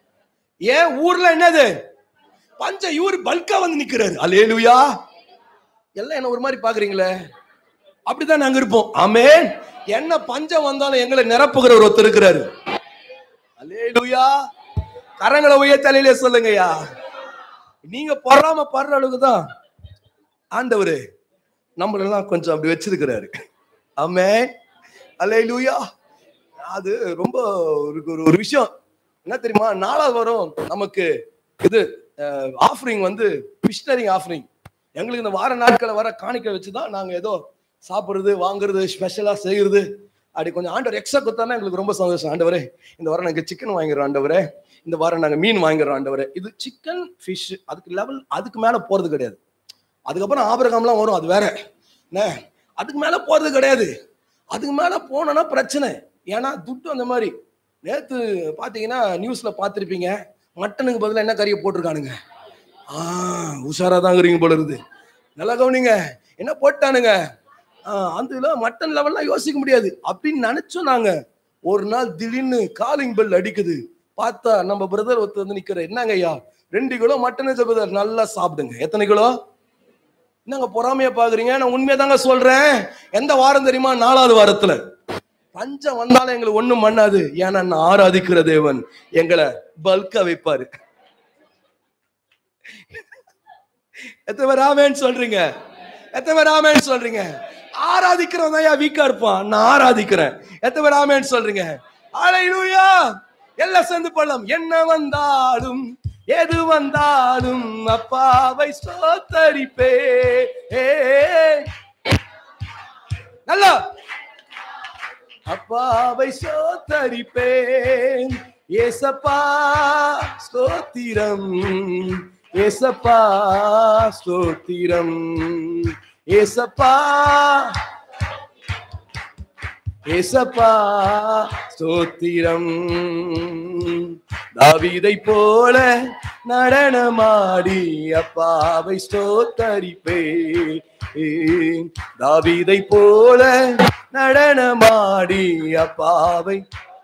ஏன் ஊர்ல என்னது பஞ்ச இவர் பல்கா வந்து நிக்கிறாரு அலேலுயா எல்லாம் என்ன ஒரு மாதிரி பாக்குறீங்களே அப்படிதான் நாங்க இருப்போம் ஆமென் என்ன பஞ்சம் வந்தாலும் எங்களை நிரப்புகிற ஒரு ஒருத்தர் இருக்கிறாரு அலேலுயா கரங்களை உய தலையிலே சொல்லுங்கய்யா நீங்க பொறாம படுற அளவுக்கு தான் ஆண்டவரு நம்மளெல்லாம் கொஞ்சம் அப்படி வச்சிருக்கிறாரு ஆமென் அலேலுயா அது ரொம்ப ஒரு ஒரு- ஒரு விஷயம் என்ன தெரியுமா நாலாவது வரும் நமக்கு இது ஆஃபரிங் வந்து மிஷினரி ஆஃபரிங் எங்களுக்கு இந்த வார நாட்களை வர காணிக்கை வச்சு தான் நாங்கள் ஏதோ சாப்பிட்றது வாங்குறது ஸ்பெஷலாக செய்கிறது அப்படி கொஞ்சம் ஆண்டவர் எக்ஸ்ட்ரா கொடுத்தானா எங்களுக்கு ரொம்ப சந்தோஷம் ஆண்டவரே இந்த வாரம் நாங்கள் சிக்கன் வாங்கிடுறோம் ஆண்டவரே இந்த வாரம் நாங்கள் மீன் வாங்கிடுறோம் ஆண்டவரே இது சிக்கன் ஃபிஷ் அதுக்கு லெவல் அதுக்கு மேலே போகிறது கிடையாது அதுக்கப்புறம் ஆபரகம்லாம் வரும் அது வேற என்ன அதுக்கு மேலே போகிறது கிடையாது அதுக்கு மேலே போனோன்னா பிரச்சனை ஏன்னா துட்டு அந்த மாதிரி நேற்று பார்த்தீங்கன்னா நியூஸில் பார்த்துருப்பீங்க மட்டனுக்கு பதிலா என்ன கறியை போட்டிருக்கானுங்க ஆ உஷாரா தான் இருக்கிறீங்க போல இருக்குது நல்லா கவனிங்க என்ன போட்டானுங்க ஆ, அந்த இதுல மட்டன் லெவல்லாம் யோசிக்க முடியாது அப்படின்னு நினைச்சோம் நாங்க ஒரு நாள் திடீர்னு காலிங் பெல் அடிக்குது பார்த்தா நம்ம பிரதர் ஒருத்தர் வந்து நிக்கிற என்னங்க ஐயா ரெண்டு கிலோ மட்டன் பிரதர் நல்லா சாப்பிடுங்க எத்தனை கிலோ என்னங்க பொறாமையா பாக்குறீங்க நான் உண்மையா தாங்க சொல்றேன் எந்த வாரம் தெரியுமா நாலாவது வாரத்துல பஞ்சம் வந்தாலும் எங்களுக்கு ஒண்ணும் பண்ணாது ஏன்னா நான் ஆராதிக்கிற தேவன் எங்களை பல்கா வைப்பாரு எத்தனை பேர் ஆமேன்னு சொல்றீங்க எத்தனை பேர் ஆமேன்னு சொல்றீங்க ஆராதிக்கிறவன் தான் வீக்கா இருப்பான் நான் ஆராதிக்கிறேன் எத்தனை பேர் ஆமேன்னு சொல்றீங்க ஹalleluya எல்லாம் சேர்ந்து பண்ணலாம் என்ன வந்தாலும் எது வந்தாலும் அப்பாவை சோத்தரிப்பே நல்லா அப்பாவை சோத்தரிப்பேன் ஏசப்பா ஸ்தோத்திரம் ஏசப்பா ஸ்தோத்திரம் ஏசப்பா ஏசப்பா ஸ்தோத்திரம் தாவீதை போல நடனமாடி அப்பாவை ஸ்தோத்தரிப்பேன் தாவீதை போல நடனமாடி அப்பாவை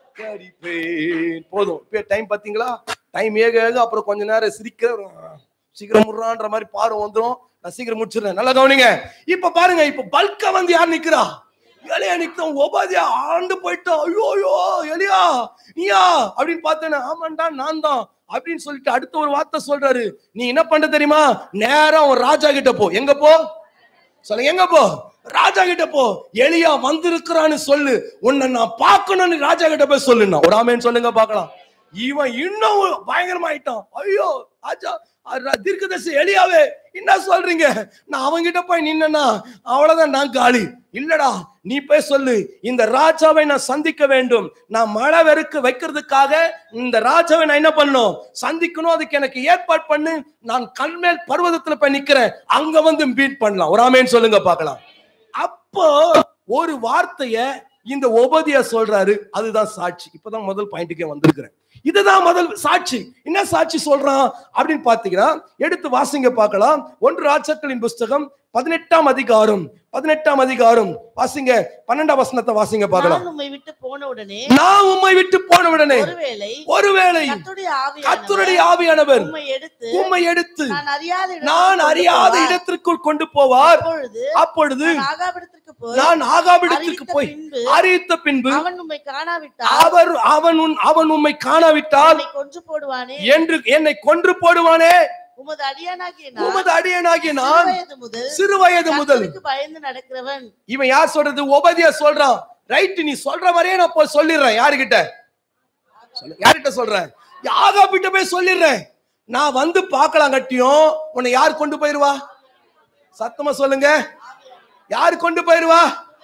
கரிப்பேன் போதும் இப்ப டைம் பாத்தீங்களா டைம் ஏக ஏக அப்புறம் கொஞ்ச நேரம் சிரிக்க சீக்கிரம் முடுறான்ற மாதிரி பார்வை வந்துரும் நான் சீக்கிரம் முடிச்சிடுறேன் நல்லா கவனிங்க இப்ப பாருங்க இப்ப பல்கா வந்து யார் நிக்கிறா எலியா நிக்கிறோம் உபாதியா ஆண்டு போயிட்டோம் ஐயோ ஐயோ எலியா நீயா அப்படின்னு பார்த்தேன் ஆமாண்டா நான் தான் அப்படின்னு சொல்லிட்டு அடுத்த ஒரு வார்த்தை சொல்றாரு நீ என்ன பண்ண தெரியுமா நேரா ஒரு ராஜா கிட்ட போ எங்க போ சொல்ல எங்க போ ராஜா கிட்ட போ எலியா வந்திருக்கிறான்னு சொல்லு உன்னை நான் பார்க்கணும்னு ராஜா கிட்ட போய் சொல்லுனா ஒரு ஆமேன்னு சொல்லுங்க பார்க்கலாம் இவன் இன்னும் பயங்கரமாயிட்டான் ஐயோ ராஜா தீர்க்கதரிசி எலியாவே என்ன சொல்றீங்க நான் அவங்கிட்ட போய் நின்னா அவ்வளவுதான் நான் காலி இல்லடா நீ போய் சொல்லு இந்த ராஜாவை நான் சந்திக்க வேண்டும் நான் மழை வெறுக்கு வைக்கிறதுக்காக இந்த ராஜாவை நான் என்ன பண்ணணும் சந்திக்கணும் அதுக்கு எனக்கு ஏற்பாடு பண்ணு நான் கல்மேல் பர்வதத்துல போய் நிக்கிறேன் அங்க வந்து மீட் பண்ணலாம் ஒரு ஆமேன்னு சொல்லுங்க பார்க்கலாம் அப்போ ஒரு வார்த்தைய இந்த உபதியா சொல்றாரு அதுதான் சாட்சி இப்பதான் முதல் பாயிண்ட்டுக்கே வந்திருக்கிறேன் இதுதான் முதல் சாட்சி என்ன சாட்சி சொல்றான் அப்படின்னு பாத்தீங்கன்னா எடுத்து வாசிங்க பார்க்கலாம் ஒன்று ராஜாக்களின் புஸ்தகம் பதினெட்டாம் அதிகாரம் பதினெட்டாம் அதிகாரம் வாசிங்க பன்னெண்டாம் வசனத்தை வாசிங்க பார்க்கலாம் நான் உம்மை விட்டு போன உடனே நான் உம்மை விட்டு போன உடனே ஒருவேளை ஒருவேளை கர்த்தருடைய கர்த்தருடைய ஆவியானவர் ஆவியானவர் உம்மை எடுத்து உம்மை எடுத்து நான் அறியாத இடத்திற்கு நான் கொண்டு அறியாத போவார். இடத்திற்குள் கொண்டு போவார் அப்பொழுது அப்பொழுது நான் ஆகாபிடத்திற்கு போய் நான் ஆகாபிடத்திற்கு அறிவித்த போய் பின்பு அறிவித்த பின்பு அவன் உம்மை காணாவிட்டால் அவர் அவன் உன் அவன் உம்மை காணாவிட்டால் என்னை கொன்று போடுவானே என்று என்னை கொன்று போடுவானே உமது அடியானாகிய நான் உமது அடியனாகிய நான் சிறுவயது முதல் சிறு வயது முதல் கர்த்தருக்கு பயந்து நடக்கிறவன் இவன் யார் சொல்றது உபதியா சொல்றான் ரைட் நீ சொல்ற மாதிரியே நான் போய் சொல்லிடுறேன் யாருகிட்ட சொல்லு, யார்கிட்ட சொல்றேன் யாகாபிட்ட போய் சொல்லிடுறேன் நான் வந்து பார்க்கலாம் கட்டியும் உன்னை யார் கொண்டு போயிருவா சத்தமா சொல்லுங்க யார் கொண்டு போயிருவா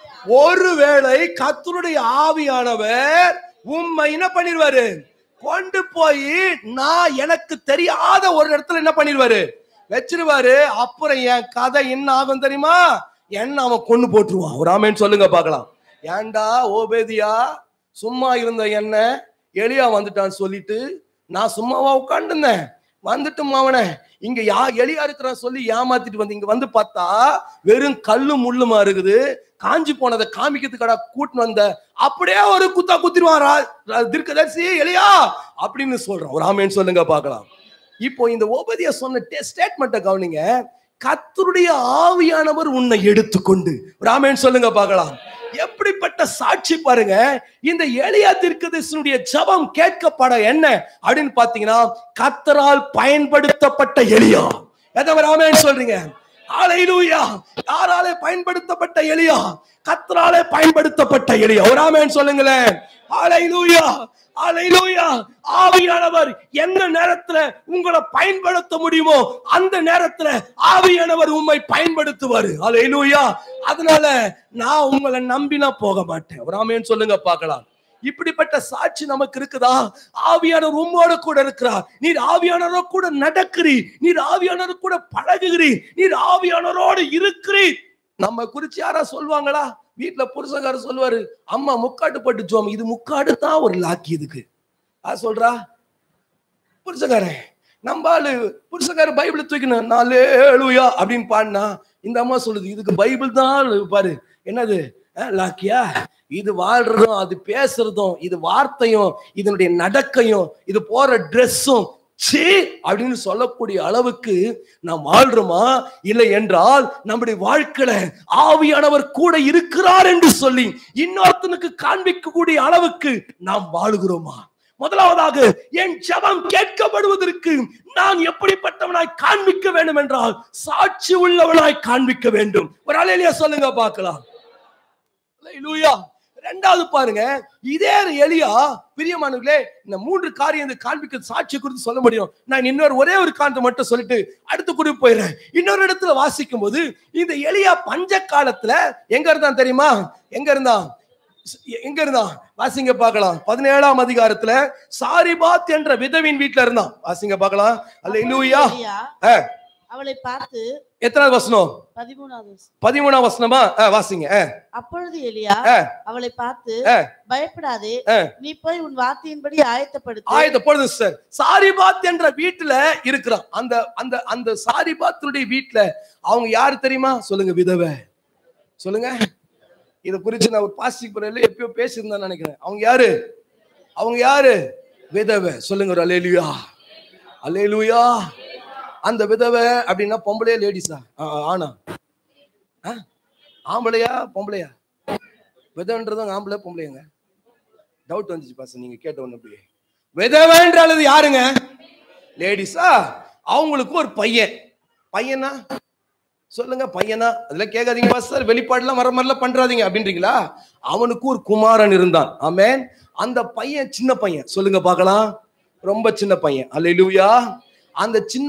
ஒருவேளை கத்தருடைய ஆவியானவர் உம்மை என்ன பண்ணிடுவாரு கொண்டு போய் நான் எனக்கு தெரியாத ஒரு இடத்துல என்ன பண்ணிடுவாரு வச்சிருவாரு அப்புறம் என் கதை என்ன ஆகும் தெரியுமா என்ன அவன் கொண்டு போட்டுருவான் ஒரு ஆமேன்னு சொல்லுங்க பார்க்கலாம் ஏன்டா ஓபேதியா சும்மா இருந்த என்ன எலியா வந்துட்டான்னு சொல்லிட்டு நான் சும்மாவா உட்காந்துருந்தேன் வந்துட்டும் அவனை இங்க யா எலியா இருக்கிறான் சொல்லி ஏமாத்திட்டு வந்து இங்க வந்து பார்த்தா வெறும் கல்லு முள்ளுமா இருக்குது காஞ்சி போனதை காமிக்கிறதுக்கடா கூட்டின்னு வந்த அப்படியே ஒரு குத்தா குத்திடுவான் ரா- ரா- தீர்க்கதரிசி எலியா அப்படின்னு சொல்றான் ஒரு ஆமேன்னு சொல்லுங்க பார்க்கலாம் இப்போ இந்த உபதிய சொன்ன ஸ்டேட்மெண்ட்டை கவனிங்க கத்தருடைய ஆவியானவர் உன்னை எடுத்துக்கொண்டு ராமேன் சொல்லுங்க பார்க்கலாம் எப்படிப்பட்ட சாட்சி பாருங்க இந்த எளியா தீர்க்கதரிசனுடைய ஜெபம் கேட்கப்பட என்ன அப்படின்னு பாத்தீங்கன்னா கத்தரால் பயன்படுத்தப்பட்ட எலியா எதை ராமேன் சொல்றீங்க ஹalleluya யாராலே பயன்படுத்தப்பட்ட எலியா கத்தராலே பயன்படுத்தப்பட்ட எலியா ஒரு ஆமென் சொல்லுங்களேன் ஹalleluya ஹalleluya ஆவியானவர் எந்த நேரத்துல உங்களை பயன்படுத்த முடியுமோ அந்த நேரத்துல ஆவியானவர் உம்மை பயன்படுத்துவார் ஹalleluya அதனால நான் உங்களை நம்பினா போக மாட்டேன் ஒரு ஆமென் சொல்லுங்க பார்க்கலாம் இப்படிப்பட்ட சாட்சி நமக்கு இருக்குதா ஆவியானவர் உம்மோட கூட இருக்கிறார் நீர் ஆவியானவரோட கூட நடக்கிறீ நீர் ஆவியானவர் கூட பழகுகிறீ நீர் ஆவியானவரோடு இருக்கிறீ நம்ம குறிச்சு யாரா சொல்லுவாங்களா வீட்டுல புருஷங்காரர் சொல்லுவாரு அம்மா முக்காடு பட்டு ஜோம் இது முக்காடு தான் ஒரு லாக்கி இதுக்கு ஆ சொல்றா புருஷக்காரன் நம்ம ஆளு புருஷக்காரர் பைபிள் தூக்கணும் நாலு ஏழுயா அப்படின்னு பாடினா இந்த அம்மா சொல்லுது இதுக்கு பைபிள் தான் பாரு என்னது அஹ், லாக்கியா இது வாழ்றதும் அது பேசுறதும் இது வார்த்தையும் இதனுடைய நடக்கையும் இது போற ட்ரெஸ்ஸும் சீ அப்படின்னு சொல்லக்கூடிய அளவுக்கு நாம் வாழ்றோமா இல்லை என்றால் நம்முடைய வாழ்க்கையில ஆவியானவர் கூட இருக்கிறார் என்று சொல்லி இன்னொருத்தனுக்கு காண்பிக்கக்கூடிய அளவுக்கு நாம் வாழுகிறோமா முதலாவதாக என் ஜெபம் கேட்கப்படுவதற்கு நான் எப்படிப்பட்டவனாய் காண்பிக்க வேண்டும் என்றால் சாட்சி உள்ளவனாய் காண்பிக்க வேண்டும் ஒரு அலையிலேயே சொல்லுங்க பார்க்கலாம் அல்லேலூயா ரெண்டாவது பாருங்க இதே எலியா பிரியமானவர்களே இந்த மூன்று காரியம் இந்த காண்பிக்க சாட்சி குறித்து சொல்ல முடியும் நான் இன்னொரு ஒரே ஒரு காரணத்தை மட்டும் சொல்லிட்டு அடுத்த குறிப்பு போயிடுறேன் இன்னொரு இடத்துல வாசிக்கும் போது இந்த எலியா பஞ்ச காலத்துல எங்க இருந்தான் தெரியுமா எங்க இருந்தான் எங்க இருந்தான் வாசிங்க பார்க்கலாம் பதினேழாம் அதிகாரத்துல சாரிபாத் என்ற விதவின் வீட்டுல இருந்தான் வாசிங்க பார்க்கலாம் அல்ல இல்லூயா எலியா ஆ. அவளை பார்த்து எத்தனாவது வசனம் பதிமூணாவது வசனம். பதிமூணாம் வசனமா ஆ, வாசிங்க ஆ, அப்பொழுது எலியா ஆ. அவளை பார்த்து ஆ. பயப்படாதே ஆ. நீ போய் உன் வார்த்தையின்படி ஆயத்தப்படுத்து ஆயத்த பொழுது சார் சாரிபாத் என்ற வீட்டுல இருக்கிறான் அந்த அந்த அந்த சாரிபாத்தினுடைய வீட்டுல அவங்க யாரு தெரியுமா சொல்லுங்க விதவை சொல்லுங்க இத குறிச்சு நான் ஒரு பாசிக் பண்ணல எப்பயோ பேசியிருந்தேன் நினைக்கிறேன் அவங்க யாரு அவங்க யாரு விதவை சொல்லுங்க ஒரு அலேலுயா அலேலுயா அந்த விதவை அப்படின்னா பொம்பளையா லேடிஸா ஆனா ஆ? ஆம்பளையா பொம்பளையா விதவைன்றதும் ஆம்பளை பொம்பளையாங்க டவுட் வந்துச்சு பாச நீங்க கேட்ட ஒண்ணு அப்படியே விதவைன்றது யாருங்க லேடிஸா அவங்களுக்கு ஒரு பையன் பையனா சொல்லுங்க பையனா அதுல கேட்காதீங்க பாஸ்டர் வெளிப்பாடுலாம் வர மாதிரிலாம் பண்றாதீங்க அப்படின்றீங்களா அவனுக்கு ஒரு குமாரன் இருந்தான் ஆமென் அந்த பையன் சின்ன பையன் சொல்லுங்க பார்க்கலாம் ரொம்ப சின்ன பையன் அல்லேலூயா அந்த சின்ன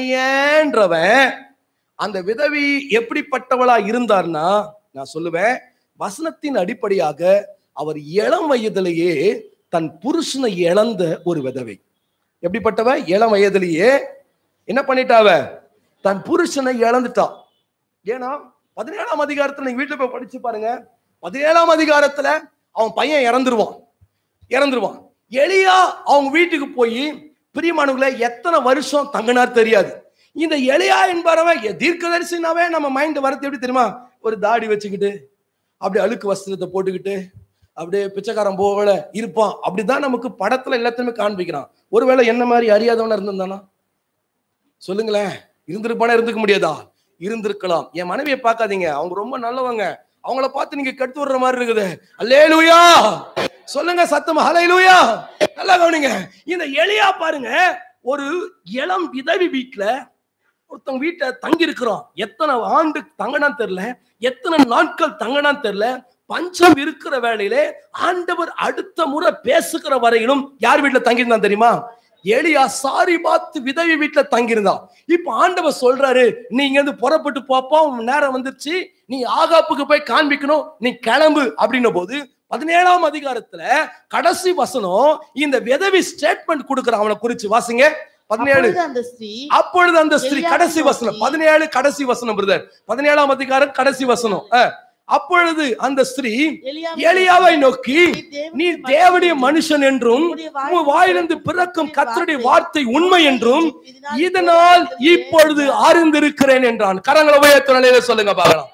பையன்றவன் அந்த விதவி எப்படிப்பட்டவளா இருந்தார்னா நான் சொல்லுவேன் வசனத்தின் அடிப்படையாக அவர் இளம் வயதிலேயே தன் புருஷனை இழந்த ஒரு விதவை எப்படிப்பட்டவ இளம் வயதிலேயே என்ன பண்ணிட்டாவ தன் புருஷனை இழந்துட்டா ஏன்னா பதினேழாம் அதிகாரத்துல நீங்க வீட்டுல போய் படிச்சு பாருங்க பதினேழாம் அதிகாரத்துல அவன் பையன் இறந்துருவான் இறந்துருவான் எலியா அவங்க வீட்டுக்கு போய் பிரியமானவங்களே எத்தனை வருஷம் தங்கினார் தெரியாது இந்த எலியா என்பவன் தீர்க்கதரிசினாவே நம்ம மைண்ட் வரது எப்படி தெரியுமா ஒரு தாடி வச்சுக்கிட்டு அப்படியே அழுக்கு வஸ்திரத்தை போட்டுக்கிட்டு அப்படியே பிச்சைக்காரன் போகல இருப்பான் அப்படிதான் நமக்கு படத்துல எல்லாத்தையுமே காண்பிக்கிறான் ஒருவேளை என்ன மாதிரி அறியாதவனா இருந்திருந்தானா சொல்லுங்களேன் இருந்திருப்பானா இருந்துக்க முடியாதா இருந்திருக்கலாம் என் மனைவியை பார்க்காதீங்க அவங்க ரொம்ப நல்லவங்க அவங்கள பார்த்து நீங்க கெடுத்து விடுற மாதிரி இருக்குது அல்லேலூயா சொல்லுங்க சத்தமா ஹalleluya நல்லா கவனிங்க இந்த எலியா பாருங்க ஒரு இளம் விதவி வீட்டுல ஒருத்தவங்க வீட்டை தங்கி இருக்கிறோம் எத்தனை ஆண்டு தங்கனான்னு தெரியல எத்தனை நாட்கள் தங்கனான்னு தெரியல பஞ்சம் இருக்கிற வேளையிலே ஆண்டவர் அடுத்த முறை பேசுகிற வரையிலும் யார் வீட்டுல தங்கியிருந்தான் தெரியுமா எலியா சாரி பார்த்து விதவி வீட்டுல தங்கியிருந்தான் இப்ப ஆண்டவர் சொல்றாரு நீ இங்க இருந்து புறப்பட்டு போப்பா உன் நேரம் வந்துருச்சு நீ ஆகாப்புக்கு போய் காண்பிக்கணும் நீ கிளம்பு அப்படின்ன போது பதினேழாம் அதிகாரத்துல கடைசி வசனம் இந்த விதவி ஸ்டேட்மெண்ட் கொடுக்குறான் அவனை குறிச்சு வாசிங்க பதினேழு அப்பொழுது அந்த ஸ்திரீ அப்பொழுது அந்த ஸ்திரீ எலியாவை கடைசி வசனம் நோக்கி, பதினேழு கடைசி வசனம் பிரதர் பதினேழாம் அதிகாரம் கடைசி வசனம் அஹ், அப்பொழுது அந்த ஸ்திரீ எலியாவை எலியாவை நோக்கி நீ நீ தேவனுடைய மனுஷன் என்றும் உன் வாயிலிருந்து பிறக்கும் கர்த்தருடைய வார்த்தை உண்மை என்றும் இதனால் இப்பொழுது அறிந்திருக்கிறேன் என்றான் கரங்களை உயர்த்த நிலையில சொல்லுங்க பார்க்கலாம்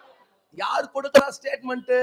யார் கொடுக்கிறா ஸ்டேட்மெண்ட்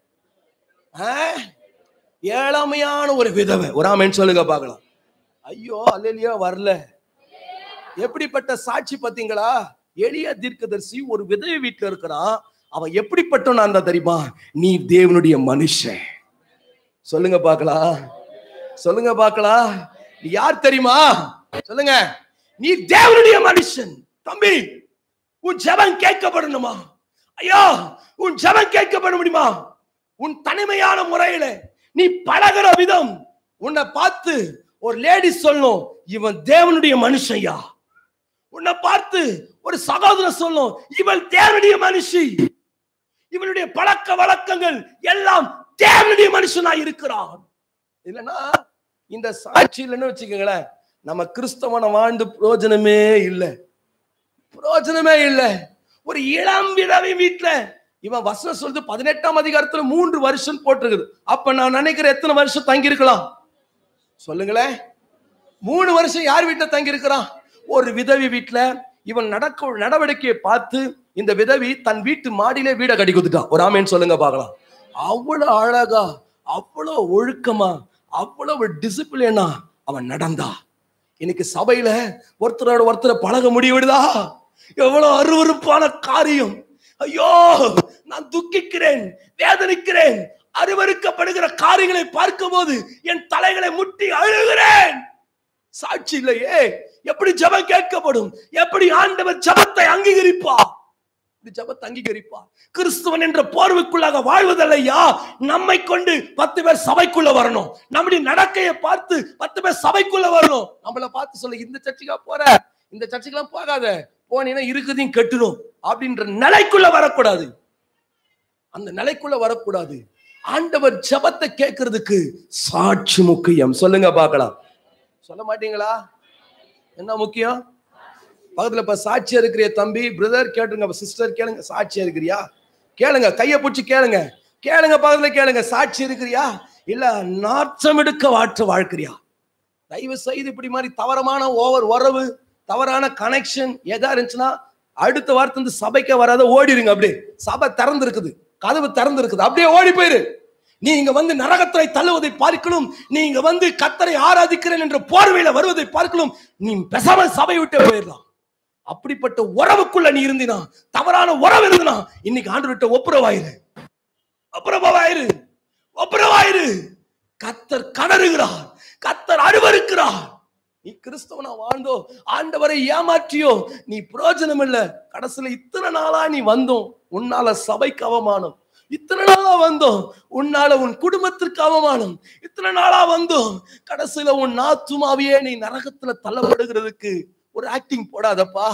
ஏழாமையான ஒரு விதவை ஒரு ஆமென் சொல்லுங்க பார்க்கலாம் ஐயோ அல்லையோ வரல எப்படிப்பட்ட சாட்சி பாத்தீங்களா எளிய தீர்க்கதரிசி ஒரு விதவை வீட்டுல இருக்கிறான் அவன் எப்படிப்பட்டவனா இருந்தா தெரியுமா நீ தேவனுடைய மனுஷன் சொல்லுங்க பார்க்கலாம் சொல்லுங்க பார்க்கலாம் நீ யார் தெரியுமா சொல்லுங்க நீ தேவனுடைய மனுஷன் தம்பி உன் ஜெபம் கேட்கப்படணுமா ஐயோ உன் ஜெபம் கேட்கப்பட முடியுமா உன் தனிமையான முறையில நீ பழகுற விதம் உன்னை பார்த்து ஒரு லேடி சொல்லணும் இவன் தேவனுடைய மனுஷன்யா உன்னை பார்த்து ஒரு சகோதரர் சொல்லணும் இவள் தேவனுடைய மனுஷி இவளுடைய பழக்க வழக்கங்கள் எல்லாம் தேவனுடைய மனுஷனா இருக்கிறான் இல்லைன்னா இந்த சாட்சி இல்லைன்னு வச்சுக்கோங்களேன் நம்ம கிறிஸ்தவனை வாழ்ந்து பிரயோஜனமே இல்லை பிரயோஜனமே இல்லை ஒரு இளம் விதவை வீட்டுல இவன் வசனம் சொல்றது பதினெட்டாம் அதிகாரத்துல மூன்று வருஷம் போட்டிருக்குது அப்ப நான் நினைக்கிறேன் எத்தனை வருஷம் தங்கி இருக்கலாம் சொல்லுங்களேன் மூணு வருஷம் யார் வீட்டுல தங்கி இருக்கிறான் ஒரு விதவி வீட்டுல இவன் நடக்க நடவடிக்கையை பார்த்து இந்த விதவி தன் வீட்டு மாடியிலே வீடை கட்டி கொடுத்துட்டான் ஒரு ஆமேன்னு சொல்லுங்க பார்க்கலாம் அவ்வளவு அழகா அவ்வளவு ஒழுக்கமா அவ்வளவு டிசிப்ளினா அவன் நடந்தா இன்னைக்கு சபையில ஒருத்தரோட ஒருத்தரை பழக முடியுதா எவ்வளவு அருவருப்பான காரியம் ஐயோ நான் துக்கிக்கிறேன் வேதனிக்கிறேன் அருவருக்கப்படுகிற காரியங்களை பார்க்கும்போது என் தலைகளை முட்டி அழுகிறேன் சாட்சி இல்லையே எப்படி ஜெபம் கேட்கப்படும் எப்படி ஆண்டவர் ஜெபத்தை அங்கீகரிப்பா இந்த ஜபத்தை அங்கீகரிப்பா கிறிஸ்துவன் என்ற போர்வுக்குள்ளாக வாழ்வதில்லையா நம்மை கொண்டு பத்து பேர் சபைக்குள்ள வரணும் நம்முடைய நடக்கையை பார்த்து பத்து பேர் சபைக்குள்ள வரணும் நம்மள பார்த்து சொல்ல இந்த சர்ச்சுக்கா போற இந்த சர்ச்சுக்கெல்லாம் போகாத போனீங்கன்னா இருக்குதையும் கெட்டுரும் அப்படின்ற நிலைக்குள்ள வரக்கூடாது அந்த நிலைக்குள்ள வரக்கூடாது ஆண்டவர் ஜபத்தை கேட்கறதுக்கு சாட்சி முக்கியம் சொல்லுங்க பார்க்கலாம் சொல்ல மாட்டீங்களா என்ன முக்கியம் பக்கத்துல இப்ப சாட்சியா இருக்கிறிய தம்பி பிரதர் கேட்டுங்க சிஸ்டர் கேளுங்க சாட்சியா இருக்கிறியா கேளுங்க கையை பிடிச்சி கேளுங்க கேளுங்க பக்கத்துல கேளுங்க சாட்சி இருக்கிறியா இல்ல நாற்றம் எடுக்க வாற்ற வாழ்க்கிறியா தயவு செய்து இப்படி மாதிரி தவறமான ஓவர் உறவு தவறான கனெக்ஷன் எதா இருந்துச்சுன்னா அடுத்த வாரத்துல இருந்து சபைக்கு வராத ஓடிடுங்க அப்படியே சபை திறந்து இருக்குது கதவு திறந்து இருக்குது அப்படியே ஓடி போயிரு நீ இங்க வந்து நரகத்தை தள்ளுவதை பார்க்கணும் நீ இங்க வந்து கத்தரை ஆராதிக்கிறேன் என்ற போர்வையில வருவதை பார்க்கணும் நீ பெசாம சபை விட்டு போயிடலாம் அப்படிப்பட்ட உறவுக்குள்ள நீ இருந்தினா தவறான உறவு இருந்தினா இன்னைக்கு ஆண்டு விட்ட ஒப்புரவாயிரு ஒப்புரவாயிரு ஒப்புரவாயிரு கத்தர் கதறுகிறார் கத்தர் அருவருக்கிறார் நீ கிறிஸ்தவனா வாழ்ந்தோ ஆண்டவரை ஏமாற்றியோ நீ பிரயோஜனம் இல்ல கடைசியில இத்தனை நாளா நீ வந்தோம் உன்னால சபைக்கு அவமானம் இத்தனை நாளா வந்தோம் உன்னால உன் குடும்பத்திற்கு அவமானம் இத்தனை நாளா வந்தோம் கடைசியில உன் நாத்துமாவையே நீ நரகத்துல தள்ளப்படுகிறதுக்கு ஒரு ஆக்டிங் போடாதப்பா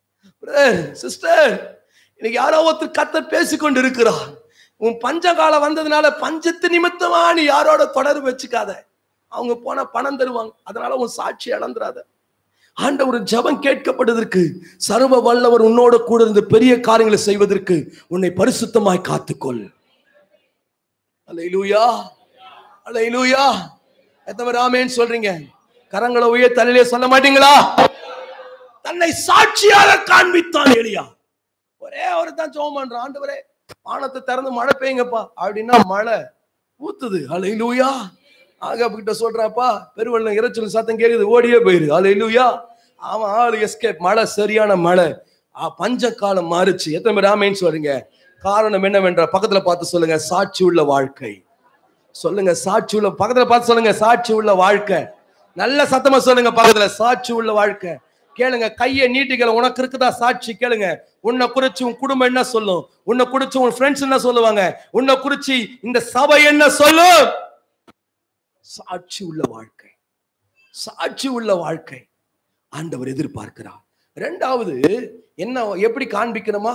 சிஸ்டர் இன்னைக்கு யாரோ ஒருத்தர் கத்தர் பேசிக்கொண்டு இருக்கிறார் உன் பஞ்சகாலம் வந்ததுனால பஞ்சத்து நிமித்தமா நீ யாரோட தொடர்பு வச்சுக்காத அவங்க போன பணம் தருவாங்க அதனால உன் சாட்சி இழந்துராத ஆண்டவர் ஜெபம் கேட்கப்படுவதற்கு சர்வ வல்லவர் உன்னோட கூட இருந்து பெரிய காரியங்களை செய்வதற்கு உன்னை பரிசுத்தமாய் காத்துக்கொள் அலையிலூயா அலையிலூயா எத்தனை ராமேன்னு சொல்றீங்க கரங்களை உயர் தலையிலே சொல்ல மாட்டீங்களா தன்னை சாட்சியாக காண்பித்தான் எலியா ஒரே ஒரு தான் ஜோம் பண்றான் ஆண்டவரே வானத்தை திறந்து மழை பெய்யுங்கப்பா அப்படின்னா மழை ஊத்துது அலையிலூயா ஆகாப்பு கிட்ட சொல்றாப்பா பெருவெள்ளம் இறைச்சல் சத்தம் கேக்குது ஓடியே போயிரு அலையிலூயா அவன் ஆளு எஸ்கேப் மழை சரியான மழை ஆ, பஞ்ச காலம் மாறுச்சு எத்தனை பேர் ஆமேன்னு சொல்றீங்க காரணம் என்னவென்ற பக்கத்துல பார்த்து சொல்லுங்க சாட்சி உள்ள வாழ்க்கை சொல்லுங்க சாட்சி உள்ள பக்கத்துல பார்த்து சொல்லுங்க சாட்சி உள்ள வாழ்க்கை நல்ல சத்தமா சொல்லுங்க பக்கத்துல சாட்சி உள்ள வாழ்க்கை கேளுங்க கையை நீட்டிக்கல உனக்கு இருக்குதா சாட்சி கேளுங்க உன்னை குறிச்சு உன் குடும்பம் என்ன சொல்லும் உன்னை குறிச்சு உன் ஃப்ரெண்ட்ஸ் என்ன சொல்லுவாங்க உன்னை குறிச்சு இந்த சபை என்ன சொல்லும் சாட்சி உள்ள வாழ்க்கை சாட்சி உள்ள வாழ்க்கை ஆண்டவர் எதிர்பார்க்கிறார் ரெண்டாவது என்ன எப்படி காண்பிக்கணுமா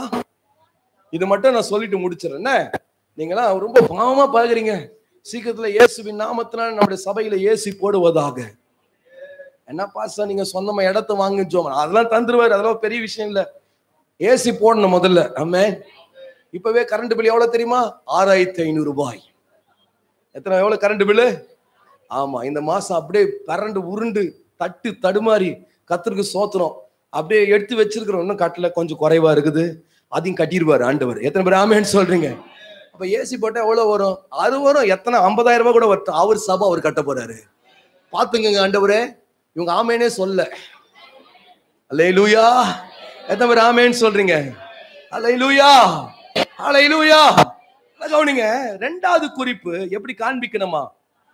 இது மட்டும் நான் சொல்லிட்டு முடிச்சிடறேன் நீங்களாம் ரொம்ப பாவமா பாக்குறீங்க சீக்கிரத்துல இயேசுவின் நாமத்தினால் நம்முடைய சபையில ஏசி போடுவதாக என்ன பாஸ்டர் நீங்க சொந்தமா இடத்த வாங்கிச்சோம் அதெல்லாம் தந்துருவாரு அதெல்லாம் பெரிய விஷயம் இல்ல ஏசி போடணும் முதல்ல ஆமே இப்பவே கரண்ட் பில் எவ்வளவு தெரியுமா ஆறாயிரத்தி ஐநூறு ரூபாய் எத்தனை எவ்வளவு கரண்ட் பில்லு ஆமா இந்த மாசம் அப்படியே கரண்ட் உருண்டு தட்டு தடுமாறி கத்திற்கு சோத்துறோம் அப்படியே எடுத்து வச்சிருக்கிறோம் இன்னும் கட்டல கொஞ்சம் குறைவா இருக்குது அதையும் கட்டிடுவாரு ஆண்டவர் எத்தனை பேர் ஆமேன்னு சொல்றீங்க அப்ப ஏசி போட்டா எவ்வளவு வரும் அது வரும் எத்தனை ஐம்பதாயிரம் ரூபாய் கூட வரட்டும் அவர் சபை அவர் கட்ட போறாரு பாத்துங்க ஆண்டவரே இவங்க ஆமேனே சொல்ல அல்லே லூயா எத்தனை பேர் ஆமேன்னு சொல்றீங்க அல்லே லூயா அலை லூயா கவனிங்க ரெண்டாவது குறிப்பு எப்படி காண்பிக்கணுமா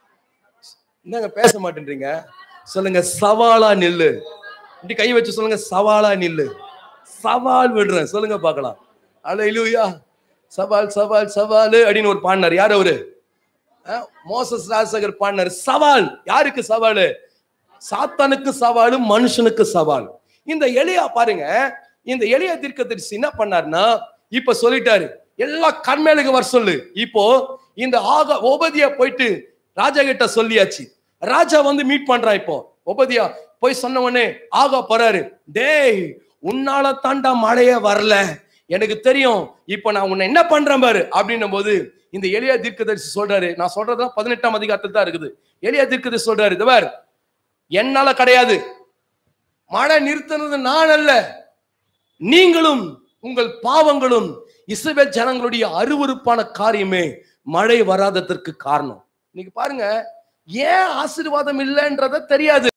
என்னங்க பேச மாட்டேன்றீங்க சொல்லுங்க சவாலா நில்லு இப்படி கை வச்சு சொல்லுங்க சவாலா நில்லு சவால் விடுறேன் சொல்லுங்க பார்க்கலாம் அலையிலூயா சவால் சவால் சவால் அப்படின்னு ஒரு பாடினார் யார் அவரு அஹ், மோசஸ் ராஜசேகர் பாடினார் சவால் யாருக்கு சவால் சாத்தானுக்கு சவால் மனுஷனுக்கு சவால் இந்த எளியா பாருங்க இந்த எளிய தீர்க்கதரிசி என்ன பண்ணாருன்னா இப்ப சொல்லிட்டாரு எல்லா கண்மேலுக்கு வர சொல்லு இப்போ இந்த ஆக ஓபதியா போயிட்டு ராஜா கிட்ட சொல்லியாச்சு ராஜா வந்து மீட் பண்றான் இப்போ ஒபதியா போய் சொன்ன உடனே ஆகா போறாரு டேய் உன்னால தாண்டா மழையே வரல எனக்கு தெரியும் இப்போ நான் உன்னை என்ன பண்றேன் பாரு அப்படின்னும் போது இந்த எளியா தீர்க்கதரிசி சொல்றாரு நான் சொல்றதுதான் பதினெட்டாம் அதிகாரத்தில் தான் இருக்குது எளியா தீர்க்கதரிசி சொல்றாரு இது பார் என்னால கிடையாது மழை நிறுத்தினது நான் அல்ல நீங்களும் உங்கள் பாவங்களும் இஸ்ரவேல் ஜனங்களுடைய அருவருப்பான காரியமே மழை வராததற்கு காரணம் இன்னைக்கு பாருங்க ஏன் ஆசீர்வாதம் இல்லைன்றத தெரியாது